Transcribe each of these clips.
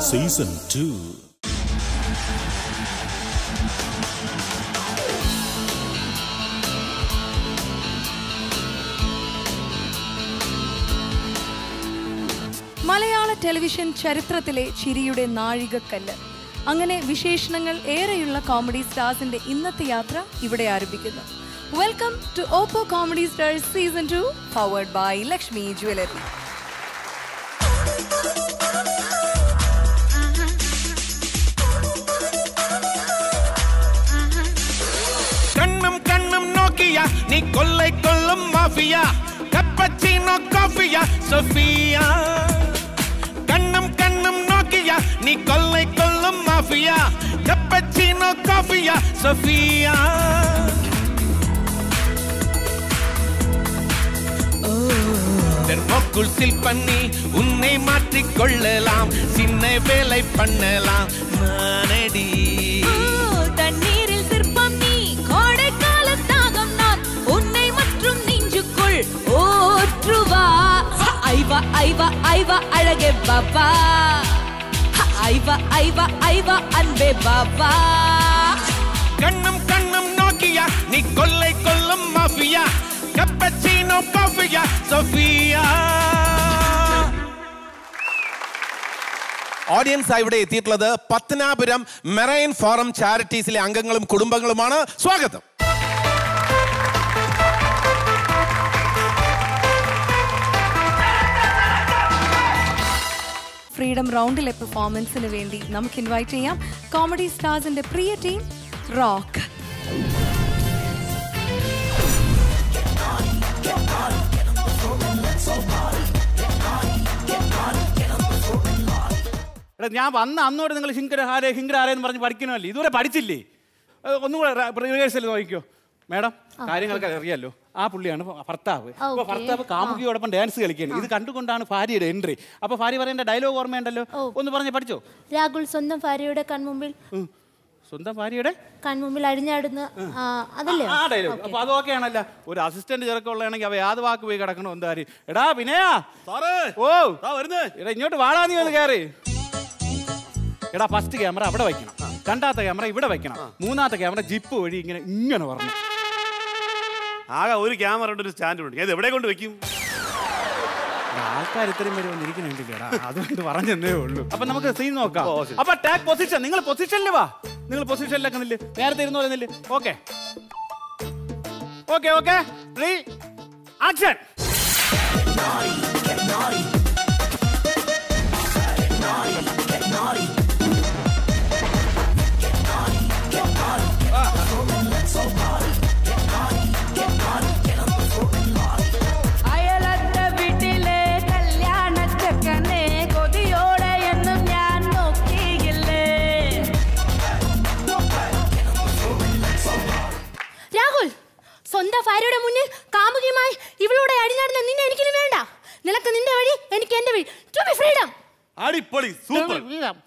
Season two മലയാള television ചരിത്രത്തിലെ ചിരിയുടെ നാഴികക്കല്ല് അങ്ങനെ വിശേഷണങ്ങൾ ഏറെയുള്ള കോമഡി സ്റ്റാർസിന്റെ ഇന്നത്തെ യാത്ര ഇവിടെ ആരംഭിക്കുന്നു welcome to Oppo comedy stars season two powered by Lakshmi jewellery கண்ணும் கண்ணும் நோக்கியா நீ கொள்ளை கொள்ளும் மாஃபியா கப்பச்சினோ காஃபியா சோஃபியா கண்ணும் கண்ணும் நோக்கியா நீ கொள்ளை கொள்ளும் மாஃபியா கப்பச்சினோ காஃபியா சோஃபியா தெர்மோக்குள் சில் பண்ணி உன்னை மாற்றிக் கொள்ளலாம் சின்ன வேலை பண்ணலாம் நானடி தண்ணீரில் சிற்பம் நீ கோடைக்கால தாகம் நான் உன்னை மற்றும் நெஞ்சுக்குள் ஓற்றுவா ஐவா ஐவா ஐவா அழகே பாபா ஐவா ஐவா ஐவா அன்பே பாபா கண்ணும் கண்ணும் நோக்கியா நீ கொள்ளை கொள்ளும் மாஃபியா கப்பச்சினோ காஃபியா சோஃபியா ഓഡിയൻസ് ഇവിടെ എത്തിയിട്ടുള്ളത് പത്തനാപുരം മെറൈൻ ഫോറം ചാരിറ്റീസിലെ അംഗങ്ങളും കുടുംബങ്ങളുമാണ് സ്വാഗതം ഫ്രീഡം റൗണ്ടിലെ പെർഫോമൻസിന് വേണ്ടി നമുക്ക് ഇൻവൈറ്റ് ചെയ്യാം കോമഡി സ്റ്റാർസിന്റെ പ്രിയ ടീം റോക്ക് എടാ ഞാൻ വന്ന അന്നോട് നിങ്ങൾ ഹിങ്കര ഹാരെ ഹിങ്കര ഹാരെ എന്ന് പറഞ്ഞ് പഠിക്കണമല്ലേ ഇതുവരെ പഠിച്ചില്ലേ അത് ഒന്നും കൂടെ റിഹേഴ്സൽ നോക്കിക്കോ മാഡം കാര്യങ്ങളൊക്കെ അറിയാലോ ആ പുള്ളിയാണ് ഭർത്താവ് അപ്പൊ ഭർത്താവ് കാമുകിയോടൊപ്പം ഡാൻസ് കളിക്കുകയാണ് ഇത് കണ്ടുകൊണ്ടാണ് ഭാര്യയുടെ എൻട്രി അപ്പൊ ഭാര്യ പറയേണ്ട ഡയലോഗ് ഓർമ്മയുണ്ടല്ലോ ഒന്ന് പറഞ്ഞ് പഠിച്ചോ രാഹുൽ സ്വന്തം ഭാര്യയുടെ കൺമുമ്പിൽ ഉം. സ്വന്തം ഭാര്യയുടെ കൺമുമ്പിൽ അഴിഞ്ഞാടുന്ന ആ, അതല്ലേ ആ ഡയലോഗ് അപ്പൊ അത് ഓക്കെ ആണല്ല ഒരു അസിസ്റ്റന്റ് ചെറുക്കമുള്ളതാണെങ്കിൽ അവ യാത് വാക്ക് പോയി കിടക്കണോ എന്താ കാര്യം എടാ വിനയാ ഓ എടാ ഇങ്ങോട്ട് വാടാ നീ ഒന്ന് കയറി എടാ ഫസ്റ്റ് ക്യാമറ അവിടെ വെക്കണം രണ്ടാമത്തെ ക്യാമറ ഇവിടെ വെക്കണം മൂന്നാമത്തെ ക്യാമറ ജിപ്പ് വഴി ഇങ്ങനെ ഇങ്ങനെ പറഞ്ഞു ആകെ ഒരു ക്യാമറ ഉണ്ട് ഒരു സ്റ്റാൻഡ് ഉണ്ട് ഏത് എവിടെ കൊണ്ട് വെക്കും ആൾക്കാർ ഇത്രയും പേര് വന്നിരിക്കുന്നുണ്ടല്ലേടാ അതുകൊണ്ട് പറഞ്ഞതേ ഉള്ളൂ അപ്പൊ നമുക്ക് സീൻ നോക്കാം ഓ, ശരി. അപ്പൊ ടാഗ് പൊസിഷൻ നിങ്ങൾ പൊസിഷനിൽ വാ നിങ്ങൾ പൊസിഷനിലൊക്കെ നില്ല് നേരത്തെ ഇരുന്ന് പോലെ നില്ല് ഓക്കെ ഓക്കെ ഓക്കെ ആക്ഷൻ അയലത്തെ വീട്ടിലെ കല്യാണ ചെക്കനെ കൊതിയോടെ എന്നും ഞാൻ നോക്കിയില്ലേ രാഹുൽ സ്വന്തം ഭാര്യയുടെ മുന്നിൽ കാമുകിയുമായി ഇവളോടെ അഴിഞ്ഞാടുന്ന നിന്നെ എനിക്കിനി വേണ്ട നിനക്ക് നിന്റെ വഴി എനിക്ക് എന്റെ വഴി ടു ബി ഫ്രീഡം അടിപൊളി സൂപ്പർ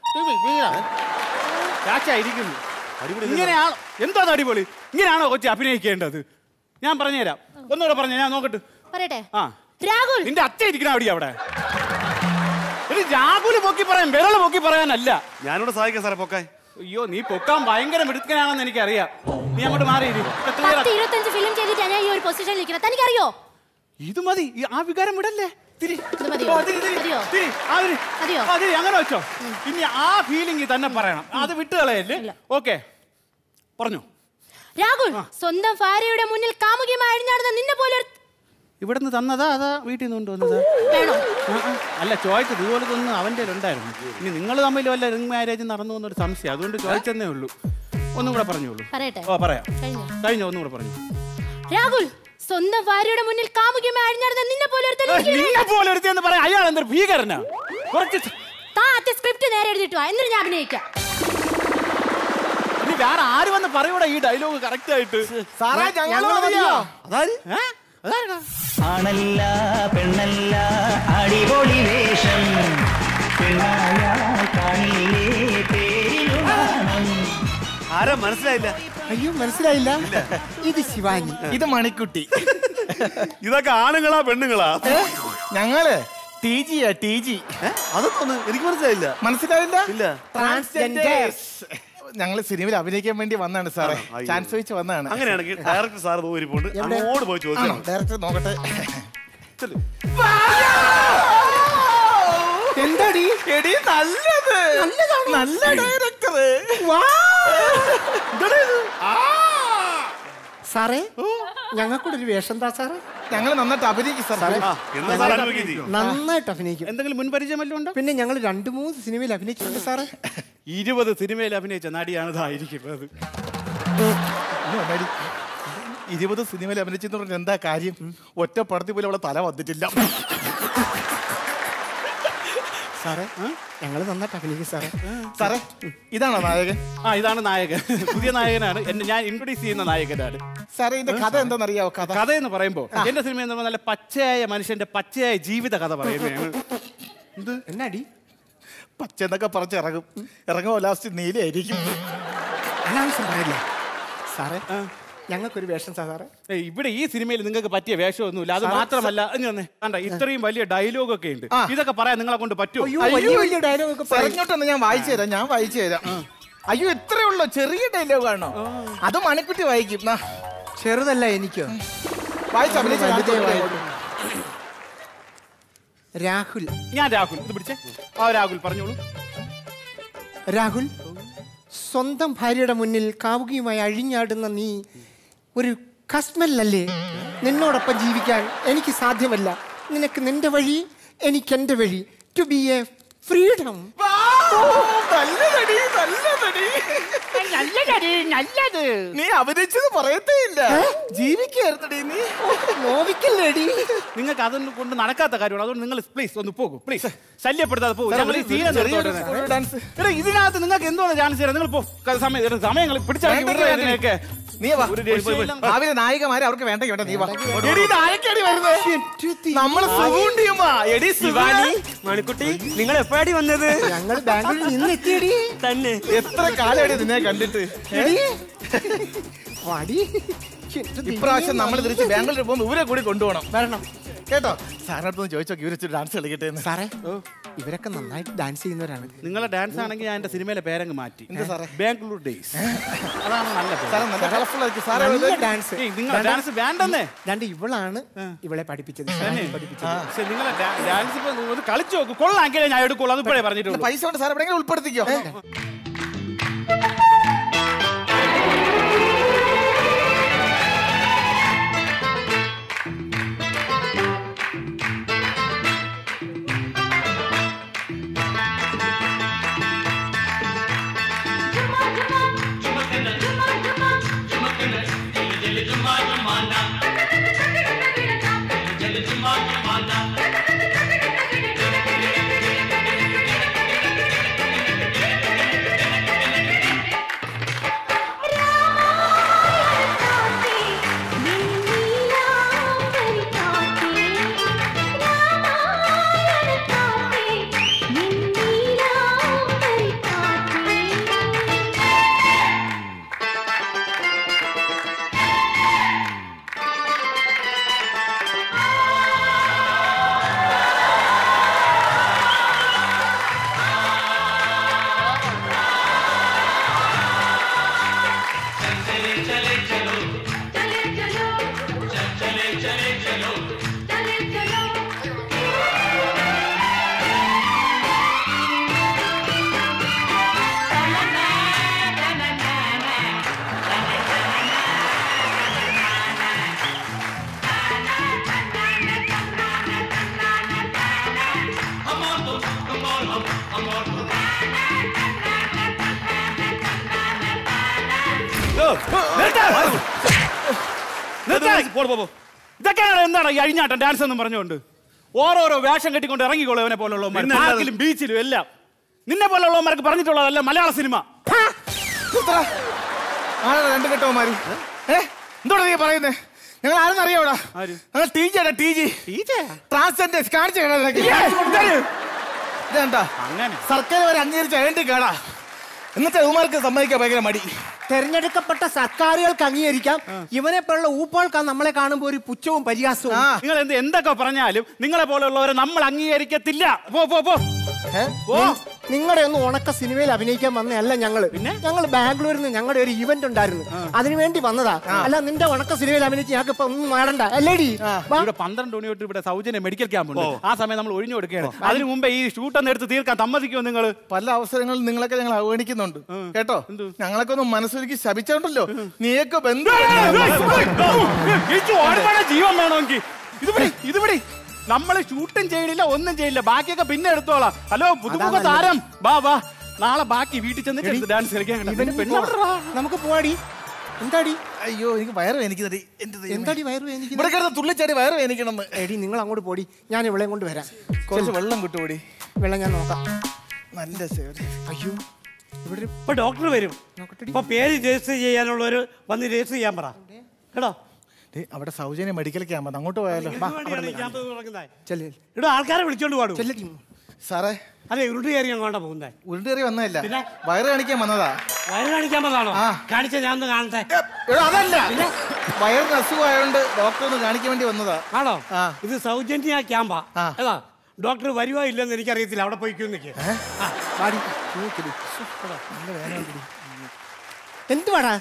ഇരിക്കുന്നു ഇങ്ങനെയാണ് എന്തോ അടിപൊളി ഇങ്ങനെയാണോ കൊച്ചി അഭിനയിക്കേണ്ടത് ഞാൻ പറഞ്ഞുതരാം ഒന്നുകൂടെ പറഞ്ഞു ഞാൻ നോക്കട്ടെ പറയട്ടെ ആ രാഹുൽ നിന്റെ അച്ഛൻ ഇരിക്കണ അവിടെ അവിടെ ഒരു രാഹുല് പൊക്കി പറയാൻ വിരള് പൊക്കി പറയാനല്ല ഞാനിവിടെ സഹായിക്കാം സാറേ പൊക്കാൻ അയ്യോ നീ പൊക്കാൻ ഭയങ്കര മിടുക്കനാണെന്ന് എനിക്കറിയാം നീ അങ്ങോട്ട് മാറി ഇരി. ഇപ്പൊ clear പത്ത് ആ- ഇരുപത്തഞ്ച് ഫിലിം ചെയ്തിട്ടാണ് ഞാൻ ഈ ഒരു പൊസിഷനിൽ നിൽക്കുന്നത് തനിക്കറിയോ ഇത് മതി ഈ ആ വികാരം വിടല്ലേ തിരി. ഇത് മതിയോ? ഓ, തിരി, തിരി. മതിയോ? തിരി. ആ, തിരി. മതിയോ? ആ, തിരി. അങ്ങനെ വെച്ചോ ഇനി ആ ഫീലിംഗ് തന്നെ പറയണം അത് വിട്ടുകളയല്ലേ ഓക്കെ പറഞ്ഞു രാഹുൽ സ്വന്തം ഭാര്യയുടെ മുന്നിൽ കാമുകിയുമായി അഴിഞ്ഞാടുന്ന നിന്നെ പോലെ ഒരു- ഇവിടുന്ന് തന്നതാ അതാ വീട്ടിൽ നിന്ന് കൊണ്ടുവന്നതാ വേണോ ആ, ആ. അല്ല ചോദിച്ചത് ഇതുപോലെ ഒന്നും അവൻ്റെ ഉണ്ടായിരുന്നു ഇനി നിങ്ങൾ തമ്മിൽ വല്ല റിംഗ് മാരേജ് നടന്നു എന്നൊരു സംശയം അതുകൊണ്ട് ചോദിച്ചെന്നേ ഉള്ളൂ ഒന്നും കൂടെ പറഞ്ഞോളൂ പറയട്ടെ ഓ പറയാം കഴിഞ്ഞോ കഴിഞ്ഞോ ഒന്നും കൂടെ പറഞ്ഞു രാഹുൽ സ്വന്തം ഭാര്യയുടെ മുന്നിൽ കാമുകിയുമായി അഴിഞ്ഞാടുന്ന നിന്നെ പോലെ ഒരുത്തനെ എനിക്ക് വേണ്ട. നിന്നെ പോലെ ഒരുത്തിയെന്ന് പറയാം അയാൾ എന്തൊരു ഭീകരനാ കുറച്ച് സ- താ ആദ്യ സ്ക്രിപ്റ്റ് നേരെ എഴുതിയിട്ട് വാ എന്നിട്ട് ഞാൻ അഭിനയിക്കാം ഇനി വേറെ ആര് വന്ന് പറയൂടാ ഈ ഡയലോഗ് കറക്റ്റ് ആയിട്ട് അതായത് ഏ? അതാരെടാ? ആണല്ല പെണ്ണല്ല അടിപൊളി വേഷം പെണ്ണായ കാണില്ലേ പേരിനു നാണം ആരാ മനസ്സിലായില്ല അയ്യോ മനസ്സിലായില്ല ഇത് ശിവാനി ഇത് മണിക്കുട്ടി ഇതൊക്കെ ആണുങ്ങളാ പെണ്ണുങ്ങളാ ഞങ്ങള് ടി ജിയാ ടി ജി അതൊന്നും എനിക്ക് മനസ്സിലായില്ല മനസ്സിലായില്ല ഇല്ല ട്രാൻസ്ജെൻഡേഴ്സ് ഞങ്ങൾ സിനിമയിൽ അഭിനയിക്കാൻ വേണ്ടി വന്നതാണ് സാറേ ആണോ? അയ്യോ. ചാൻസ് വെച്ച് വന്നതാണ് അങ്ങനെയാണെങ്കിൽ ഡയറക്ടർ സാർ തോരിപ്പോണ്ട് അങ്ങോട്ട് പോയി ചോദിക്കണം ഡയറക്ടർ നോക്കട്ടെ എന്താടി എടി നല്ലത് നല്ല ഡയറക്ടർ സാറേ ഞങ്ങൾക്കൂടെ ഒരു വേഷം താ സാറേ ഞങ്ങൾ നന്നായിട്ട് അഭിനയിക്കും സാറേ ആ, എന്നാ സാർ അനുഭവിക്കുകയും ചെയ്യും നന്നായിട്ട് അഭിനയിക്കും എന്തെങ്കിലും മുൻപരിചയം വല്ലതും ഉണ്ടോ പിന്നെ ഞങ്ങൾ രണ്ട് മൂന്ന് സിനിമയിൽ അഭിനയിച്ചിട്ടുണ്ട് സാറേ ഇരുപത് സിനിമയിൽ അഭിനയിച്ച നടിയാണ് ഇതായിരിക്കുന്നത് ഇരുപത് സിനിമയിൽ അഭിനയിച്ചെന്ന് പറഞ്ഞാൽ എന്താ കാര്യം ഒറ്റ പടത്തിൽ പോലും അവളെ തല വന്നിട്ടില്ല സാറേ ഞങ്ങൾ നന്നായിട്ട് അഭിനയിക്കും സാറേ സാറേ ഇതാണോ നായകൻ ആ ഇതാണ് നായകൻ പുതിയ നായകനാണ് എന്നെ ഞാൻ ഇൻട്രൊഡ്യൂസ് ചെയ്യുന്ന നായകനാണ് സാറേ ഇതിന്റെ കഥ എന്താണെന്നറിയാവോ കഥ കഥ എന്ന് പറയുമ്പോൾ എന്റെ സിനിമ എന്ന് പറഞ്ഞാൽ നല്ല പച്ചയായ മനുഷ്യന്റെ പച്ചയായ ജീവിത കഥ പറയുന്നതാണ് എന്നാടി പച്ച എന്നൊക്കെ പറിച്ച് ഇറങ്ങും ഇറങ്ങുമ്പോൾ ലാസ്റ്റ് നീലയായിരിക്കും അനാവശ്യം പറയില്ല സാറേ ഞങ്ങൾക്കൊരു വേഷം താ സാറേ ഏയ്, ഇവിടെ ഈ സിനിമയിൽ നിങ്ങൾക്ക് പറ്റിയ വേഷമൊന്നുമില്ല അത് മാത്രമല്ല ഇങ്ങ് വന്നേ. കണ്ട ഇത്രയും വലിയ ഡയലോഗ് ഒക്കെ ഉണ്ട് ആ. ഇതൊക്കെ പറയാൻ നിങ്ങളെ കൊണ്ട് പറ്റുമോ അയ്യോ വലിയ വലിയ ഡയലോഗ് ഒക്കെ പറയും പറഞ്ഞോട്ടെന്ന് ഞാൻ വായിച്ചു തരാം ഞാൻ വായിച്ചു തരാം അയ്യോ ഇത്രേ ഉള്ളൂ ചെറിയ ഡയലോഗ് ആണോ അത് മണിക്കുട്ടി വായിക്കും നാ, ചെറുതല്ല എനിക്കോ വായിച്ച് അഭിനയിച്ച് കാണിച്ച് വലുതേ കൊടുക്ക്. വായിക്കൂ. രാഹുൽ ഞാൻ രാഹുൽ ഇത് പിടിച്ചേ ആ രാഹുൽ പറഞ്ഞോളൂ രാഹുൽ സ്വന്തം ഭാര്യയുടെ മുന്നിൽ കാമുകിയുമായി അഴിഞ്ഞാടുന്ന നീ ഒരു കസ്മല്ലല്ലേ നിന്നോടൊപ്പം ജീവിക്കാൻ എനിക്ക് സാധ്യമല്ല നിനക്ക് നിന്റെ വഴി എനിക്ക് എൻ്റെ വഴി ടു ബി എ ഫ്രീഡം ഓ, നല്ല നടി, നല്ല നടി. നല്ലത് നീ അഭിനയിച്ചത് പറയത്തേ ഇല്ല ജീവിക്കായിരുന്നടി നീ നോവിക്കല്ലേടി നിങ്ങൾക്ക് അതൊന്നും കൊണ്ട് നടക്കാത്ത കാര്യമാണ് അതുകൊണ്ട് നിങ്ങൾ പ്ലീസ് ഒന്ന് പോകും പ്ലീസ് ശല്യപ്പെടുത്താതെ പോകും ഞങ്ങൾ ഈ സീനെ ചെറിയൊരു നിർത്തോട്ടെ. ഡാൻസ് എടാ ഇതിനകത്ത് നിങ്ങൾക്ക് എന്താണ് ചാൻസ് തരാം നിങ്ങൾ പോ ക- സമയം എടാ, സമയങ്ങൾ പിടിച്ചാൽ വേണ്ടെങ്കിൽ വേണ്ട. നീ വാ ഒരു പോയി, പോയി, പോയി. രക്ഷയില്ല. ഭാവിയിലെ നായികമാരെ അവർക്ക് വേണ്ടെങ്കിൽ വേണ്ട നീ വാ എടി ഇത് ആരൊക്കെയാടി വരുന്നത് നമ്മള് സുഗുണ്ടിയുമാ എടി സുഗാനി മണിക്കുട്ടി നിങ്ങൾ എപ്പോഴാടി വന്നത് ഞങ്ങൾ ബാംഗ്ലൂരിൽ നിന്ന് എത്തിയടി തന്നെ എത്ര കാലമായിട്ട് നിന്നെ കണ്ടിട്ട് എടി വാടി ഇപ്രാവശ്യം നമ്മൾ തിരിച്ച് ബാംഗ്ലൂരിൽ പോകുമ്പോൾ ഇവരെ കൂടി കൊണ്ടുപോകണം വരണം കേട്ടോ സാറിനടുത്ത് ചോദിച്ചോ ഇവരെ ഡാൻസ് കളിക്കട്ടെ എന്ന് സാറേ ഇവരൊക്കെ നന്നായിട്ട് ഡാൻസ് ചെയ്യുന്നവരാണ് നിങ്ങളെ ഡാൻസ് ആണെങ്കിൽ ഞാൻ എന്റെ സിനിമയിലെ പേരങ്ങ് മാറ്റി എന്താ സാറേ? ബാംഗ്ലൂർ ഡേയ്സ് അതാണ് നല്ല പേര്. സാറേ നല്ല കളർഫുൾ ആയിരിക്കും സാറേ നല്ല ഡാൻസ് ഏയ്, നിങ്ങളെ ഡാൻസ് വേണ്ടെന്നേ രണ്ട് ഇവളാണ് ഇവളെ പഠിപ്പിച്ചത് തന്നെ? പഠിപ്പിച്ചത് പക്ഷെ നിങ്ങളെ ഡാ- ഡാൻസ് ഇപ്പൊ ഒന്ന് കളിച്ചു നോക്ക് കൊള്ളാങ്കിലേ ഞാൻ എടുക്കുള്ളൂ അത് ഇപ്പോഴേ പറഞ്ഞിട്ടുള്ളൂ പൈസ കൊണ്ട് സാർ എവിടെയെങ്കിലും ഉൾപ്പെടുത്തിക്കോ പോ, പോ, പോ. ഇതൊക്കെയാണ് എന്താണ് ഈ അഴിഞ്ഞാട്ടം ഡാൻസ് എന്നും പറഞ്ഞുകൊണ്ട് ഓരോരോ വേഷം കെട്ടിക്കൊണ്ട് ഇറങ്ങിക്കോളൂ അവനെ പോലുള്ളവന്മാർ പിന്നെ അല്ലാതെ- പാർക്കിലും ബീച്ചിലും എല്ലാം നിന്നെ പോലുള്ളവന്മാർക്ക് പറഞ്ഞിട്ടുള്ളതല്ല മലയാള സിനിമ ആരാ രണ്ട് കെട്ടവന്മാര് ഏ എന്തോടാ നീ പറയുന്നേ ഞങ്ങൾ ആരെന്ന് അറിയാവടാ ആര്? ഞങ്ങൾ ടി ജിയാണ് ടി ജി ട്രാൻസ്ജെൻഡേഴ്സ് കാണിച്ചു ഇതെന്താ അങ്ങനെ സർക്കാർ വരെ അംഗീകരിച്ച ഐഡന്റി കാർഡാ എന്നിട്ട് അവന്മാർക്ക് സമ്മതിക്കാൻ ഭയങ്കര മടി തെരഞ്ഞെടുക്കപ്പെട്ട സർക്കാരുകൾക്ക് അംഗീകരിക്കാം ഇവനെ പോലുള്ള ഊപ്പാൾക്കാ നമ്മളെ കാണുമ്പോൾ ഒരു പുച്ഛവും പരിഹാസവും നിങ്ങൾ എന്ത് എന്തൊക്കെ പറഞ്ഞാലും നിങ്ങളെ പോലെയുള്ളവരെ നമ്മൾ അംഗീകരിക്കത്തില്ല പോ പോ പോ നിങ്ങളുടെ ഒന്നും ഉണക്ക സിനിമയിൽ അഭിനയിക്കാൻ വന്നതല്ല ഞങ്ങള് ഞങ്ങൾ ബാംഗ്ലൂരിൽ നിന്ന് ഞങ്ങളുടെ ഒരു ഇവന്റ് ഉണ്ടായിരുന്നു അതിനു വേണ്ടി വന്നതാ അല്ല നിന്റെ ഉണക്ക സിനിമയിൽ അഭിനയിച്ച് ഞങ്ങൾക്ക് ഇപ്പൊ ഒന്നും നേടണ്ട അല്ലേടി വാ. ഇവിടെ പന്ത്രണ്ട് മണി തൊട്ട് ഇവിടെ സൗജന്യ മെഡിക്കൽ ക്യാമ്പ് ഉണ്ട് ആ സമയം നമ്മൾ ഒഴിഞ്ഞു കൊടുക്കുകയാണ് അതിന് മുമ്പേ ഈ ഷൂട്ട് ഒന്ന് എടുത്ത് തീർക്കാൻ സമ്മതിക്കുമോ നിങ്ങൾ പല അവസരങ്ങളിൽ നിങ്ങളൊക്കെ ഞങ്ങൾ അവഗണിക്കുന്നുണ്ട് കേട്ടോ ഞങ്ങളൊക്കെ ഒന്ന് മനസ്സൊരുക്കി ശപിച്ചോണ്ടല്ലോ നീയൊക്കെ ബന്ധു ജീവൻ വേണമെങ്കിൽ ഇതുപിടി ഇതുപിടി നമ്മൾ ഷൂട്ടും ചെയ്യണില്ല ഒന്നും ചെയ്യില്ല ബാക്കിയൊക്കെ പിന്നെ എടുത്തോളാം ഹലോ പുതുമുഖ അതാ താരം വാ വാ നാളെ ബാക്കി വീട്ടിൽ ചെന്നിട്ട് ഡാൻസ് കളിക്കാൻ ഇവന് പെണ്ണ് നമുക്ക് പോവാടി എന്താടി അയ്യോ എനിക്ക് വയറ് വേനിക്കുന്നടി എന്റെ ദൈവമേ. എന്താടി വയറ് വേദനിക്കുന്നത്? ഇവിടെ കിടന്ന് തുള്ളിച്ചാടി വയറ് വേനിക്കണമെന്ന് എടി നിങ്ങൾ അങ്ങോട്ട് പോടി ഞാൻ ഇവളെയും കൊണ്ട് വരാം കുറച്ച് വെള്ളം കിട്ടുകൂടി വെള്ളം ഞാൻ നോക്കാം നല്ല സേവനം അയ്യോ ഇവിടെ ഇപ്പൊ ഡോക്ടർ വരും ഇപ്പൊ പേര് രജിസ്റ്റർ ചെയ്യാനുള്ളവര് വന്ന് രജിസ്റ്റർ ചെയ്യാൻ പറ കേട്ടോ ദേ, അവിടെ സൗജന്യ മെഡിക്കൽ ക്യാമ്പ് അങ്ങോട്ട് പോയാലോ വാ, അവിടെ ഈ ക്യാമ്പ് തുടങ്ങുന്നത് ചെല്ലേ ഇവിടെ ആൾക്കാരെ വിളിച്ചോണ്ട് പാടും ചെല്ലടി സാറേ അതെ ഉരുണ്ട് കയറി അങ്ങോട്ടാ പോകുന്നത് ഉരുണ്ടേറി വന്നതല്ല വയറ് കാണിക്കാൻ വന്നതാ വയറ് കാണിക്കാൻ വന്നതാണോ കാണിച്ച ഞാൻ ഒന്ന് കാണട്ടെ എടോ, അതല്ല വയറിന് അസുഖമായോണ്ട് ഡോക്ടർ ഒന്ന് കാണിക്കാൻ വേണ്ടി വന്നതാ ആണോ ഇത് സൗജന്യ ക്യാമ്പാ ഏതാ ഡോക്ടർ വരുവോ ഇല്ലെന്ന് എനിക്കറിയത്തില്ല അവിടെ പോയിക്കോ നിൽക്കുക എന്തുവാടാ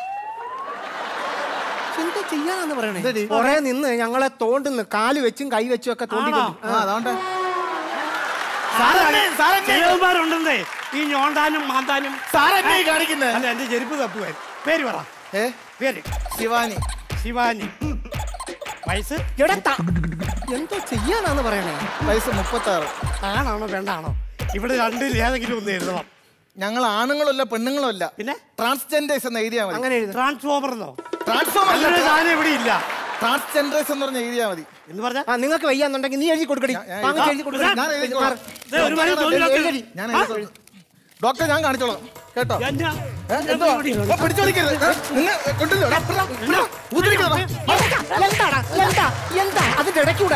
എന്താ ചെയ്യാനാന്ന് പറയണേ കൊറേ നിന്ന് ഞങ്ങളെ തോണ്ടുന്നു കാല് വെച്ചും കൈ വെച്ചും ഒക്കെ തോണ്ടിക്കൊണ്ട് ആ അതുകൊണ്ട് ചിലവന്മാരുണ്ടെന്നേ ഈ ഞോണ്ടാനും മാന്താനും സാറെന്നെ ഈ കാണിക്കുന്നത് അല്ല എന്റെ ചെരുപ്പ് തപ്പുവാൻ പേര് പറ ഏ പേര് ശിവാനി ശിവാനി വയസ്സ് എടാ ത- എന്തോ ചെയ്യാനാന്ന് പറയണേ വയസ്സ് മുപ്പത്തി ആറ് ആണാണോ വേണ്ടാണോ ഇവിടെ രണ്ടിൽ ഏതെങ്കിലും ഒന്ന് എഴുതണം ഞങ്ങൾ ആണുങ്ങളല്ല പെണ്ണുങ്ങളല്ല പിന്നെ ട്രാൻസ്ജെൻഡേഴ്സ് എന്ന് എഴുതിയാ മതി അങ്ങനെ എഴുതും ട്രാൻസ്ഫോമർ എന്നോ ട്രാൻസ്ഫോമർ അങ്ങനെ സാധനം ഇവിടെ ഇല്ല ട്രാൻസ്ജെൻഡേഴ്സ് എന്ന് പറഞ്ഞ എഴുതിയാ മതി എന്ന് പറഞ്ഞാ ആ നിങ്ങൾക്ക് വയ്യാന്നുണ്ടെങ്കിൽ നീ എഴുതി കൊടുക്കടി ഞാൻ- വാങ്ങിച്ച് എഴുതി കൊടുക്കടി. ഞാൻ എഴുതിക്കോളാം. ദേ, ഒരു മണി തൊഴിലാളി എഴുതടി. ഞാൻ എഴുതിക്കോളാം. ഡോക്ടറെ ഞാൻ കാണിച്ചോളാം കേട്ടോ എന്നാ? ഏ, എന്തോ ഓ, പിടിച്ചോടിക്കരുത് ഏ, നിന്നെ കൊണ്ടില്ലോ എടാ, പിടാ, പിടാ, ഊതിരിക്കണോ? എന്താടാ എന്താ എന്താ അതിന്റെ ഇടയ്ക്കൂടെ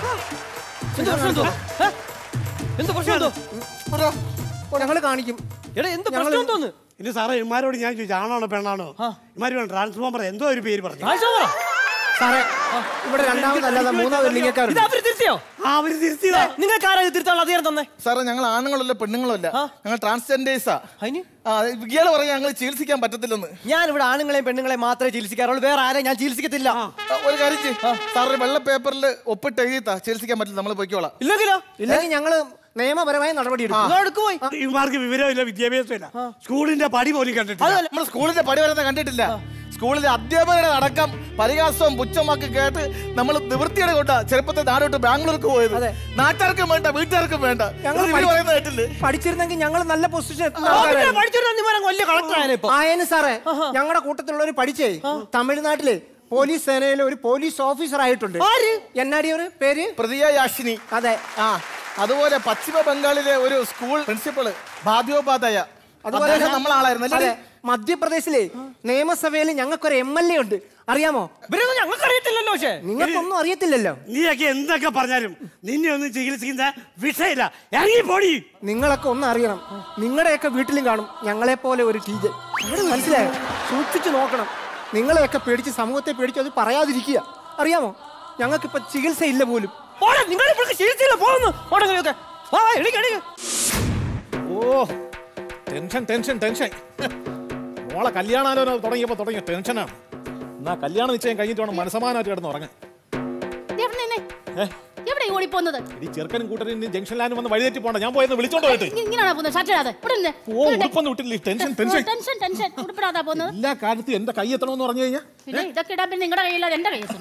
എന്ത് പ്രശ്നം എന്തോ ഞങ്ങൾ കാണിക്കും എടാ എന്ത് പ്രശ്നം എന്തോന്ന് ഇനി സാറേ ഇമാരോട് ഞാൻ ചോദിച്ചു ആണാണോ പെണ്ണാണോ ഇമാര് വേണം ട്രാൻസ്ഫോമർ എന്തോ ഒരു പേര് പറഞ്ഞു സാറേ ഇവിടെ രണ്ടാമതല്ലാതെ മൂന്നാമത് ലിംഗക്കാരുണ്ട് ആ അവര് തിരുത്തിയതാ നിങ്ങൾക്ക് ആരാ തിരുത്താനുള്ള അധികാരം തന്നെ സാറേ ഞങ്ങൾ ആണുങ്ങളല്ല പെണ്ണുങ്ങളല്ല ഞങ്ങൾ ട്രാൻസ്ജെൻഡേഴ്സാ അതിന് ആ ഇയാള് പറയാ ഞങ്ങൾ ചികിത്സിക്കാൻ പറ്റത്തില്ലെന്ന് ഞാൻ ഇവിടെ ആണുങ്ങളെയും പെണ്ണുങ്ങളെയും മാത്രമേ ചികിത്സിക്കാറുള്ളൂ വേറെ ആരെയും ഞാൻ ചികിത്സിക്കത്തില്ല ആ, ഒരു കാര്യം ചെയ്യ്. സാറിന് വെള്ള പേപ്പറിൽ ഒപ്പിട്ട് എഴുതിത്താ ചികിത്സിക്കാൻ പറ്റില്ല നമ്മൾ പോയിക്കോളാം ഇല്ലെങ്കിലോ ഇല്ലെങ്കിൽ ഞങ്ങള് നിയമപരമായ നടപടി എടുക്കും എടുക്കുപോയി ഇമാർക്ക് വിവരമില്ല വിദ്യാഭ്യാസമില്ല സ്കൂളിന്റെ പടി പോലും കണ്ടിട്ടില്ല നമ്മൾ സ്കൂളിന്റെ പടി വരുന്ന കണ്ടിട്ടില്ല സ്കൂളിലെ അധ്യാപകരുടെ അടക്കം പരിഹാസവും പുച്ഛമൊക്കെ കേട്ട് നമ്മൾ നിവൃത്തിയുടെ കൊണ്ടാ ചെറുപ്പത്തെ നാടോട്ട് ബാംഗ്ലൂർക്ക് പോയത് നാട്ടുകാർക്കും വേണ്ട വീട്ടുകാർക്കും വേണ്ട ഞങ്ങൾ ഇത് ഇവര് പറയുന്നത് കേട്ടില്ലേ പഠിച്ചിരുന്നെങ്കിൽ ഞങ്ങൾ നല്ല പൊസിഷൻ വലിയ കളക്ടറായ ഇപ്പൊ ആയന് സാറേ ഞങ്ങളുടെ കൂട്ടത്തിലുള്ളവർ പഠിച്ചേ തമിഴ്നാട്ടിലെ പോലീസ് സേനയിലെ ഒരു പോലീസ് ഓഫീസർ ആയിട്ടുണ്ട് എന്നാടി ഒരു പേര് പ്രതിയ യാഷിനി അതെ ആ അതുപോലെ പശ്ചിമ ബംഗാളിലെ ഒരു സ്കൂൾ പ്രിൻസിപ്പള് ഭാദ്യോപാധ്യായ അതുപോലെ അതുപോലെ നമ്മളാളായിരുന്നു അതെ അല്ലേ മധ്യപ്രദേശിലെ നിയമസഭയിൽ ഞങ്ങൾക്കൊരു എം എൽ എ ഉണ്ട് അറിയാമോ ഇവരൊന്നും ഞങ്ങൾക്ക് അറിയത്തില്ലല്ലോ പക്ഷേ നിങ്ങൾക്കൊന്നും അറിയത്തില്ലല്ലോ നീയൊക്കെ എന്തൊക്കെ പറഞ്ഞാലും നിന്നെ ഒന്നും ചികിത്സിക്കുന്ന വിഷയമില്ല ഇറങ്ങി പോടി നിങ്ങളൊക്കെ ഒന്ന് അറിയണം നിങ്ങളുടെയൊക്കെ വീട്ടിലും കാണും ഞങ്ങളെ പോലെ ഒരു ടീച്ചർ മനസ്സിലായോ സൂക്ഷിച്ചു നോക്കണം നിങ്ങളെയൊക്കെ പേടിച്ച് സമൂഹത്തെ പേടിച്ച് അത് പറയാതിരിക്കുക അറിയാമോ ഞങ്ങൾക്കിപ്പോ ചികിത്സ ഇല്ല പോലും പോടാ നിങ്ങൾ ഇപ്പോൾ ചികിത്സയില്ല പോകുന്നു പോടെങ്കിലൊക്കെ വാ വാ, എണീക്ക് എണീക്ക് ഓ ടെൻഷൻ ടെൻഷൻ ടെൻഷൻ മോളെ കല്യാണാലോചന തുടങ്ങിയപ്പോ തുടങ്ങിയ ടെൻഷനാണ് എന്നാ കല്യാണ നിശ്ചയം കഴിഞ്ഞിട്ട് വേണം മനസമാനമായിട്ട് കിടന്ന് ഉറങ്ങാൻ എവിടെ നിന്നെ? ഏ? എവിടെ ഈ ഓടിപ്പോന്നത് ഈ ചെറുക്കനും കൂട്ടരും ജംഗ്ഷൻ ലാൻഡ് വന്ന് വഴിതെറ്റി പോണ്ട ഞാൻ പോയെന്ന് വിളിച്ചോണ്ട് പോയിട്ട് ഇ- ഇങ്ങനെയാണോ പോകുന്നത് ഷർട്ട് ഇടാതെ ഇവിടെ നിന്നെ. ഓ ഉടുപ്പൊന്നും വിട്ടില്ല ടെൻഷൻ ടെൻഷൻ ടെൻഷൻ ടെൻഷൻ ഉടുപ്പിടാതാ പോകുന്നത് എല്ലാ കാര്യത്തിലും എന്റെ കൈ എത്തണമെന്ന് പറഞ്ഞു കഴിഞ്ഞാൽ പിന്നെ ഇതൊക്കെ ഇടാൻ പിന്നെ നിങ്ങളുടെ കയ്യില്ലാതെ എന്റെ കയ്യിൽ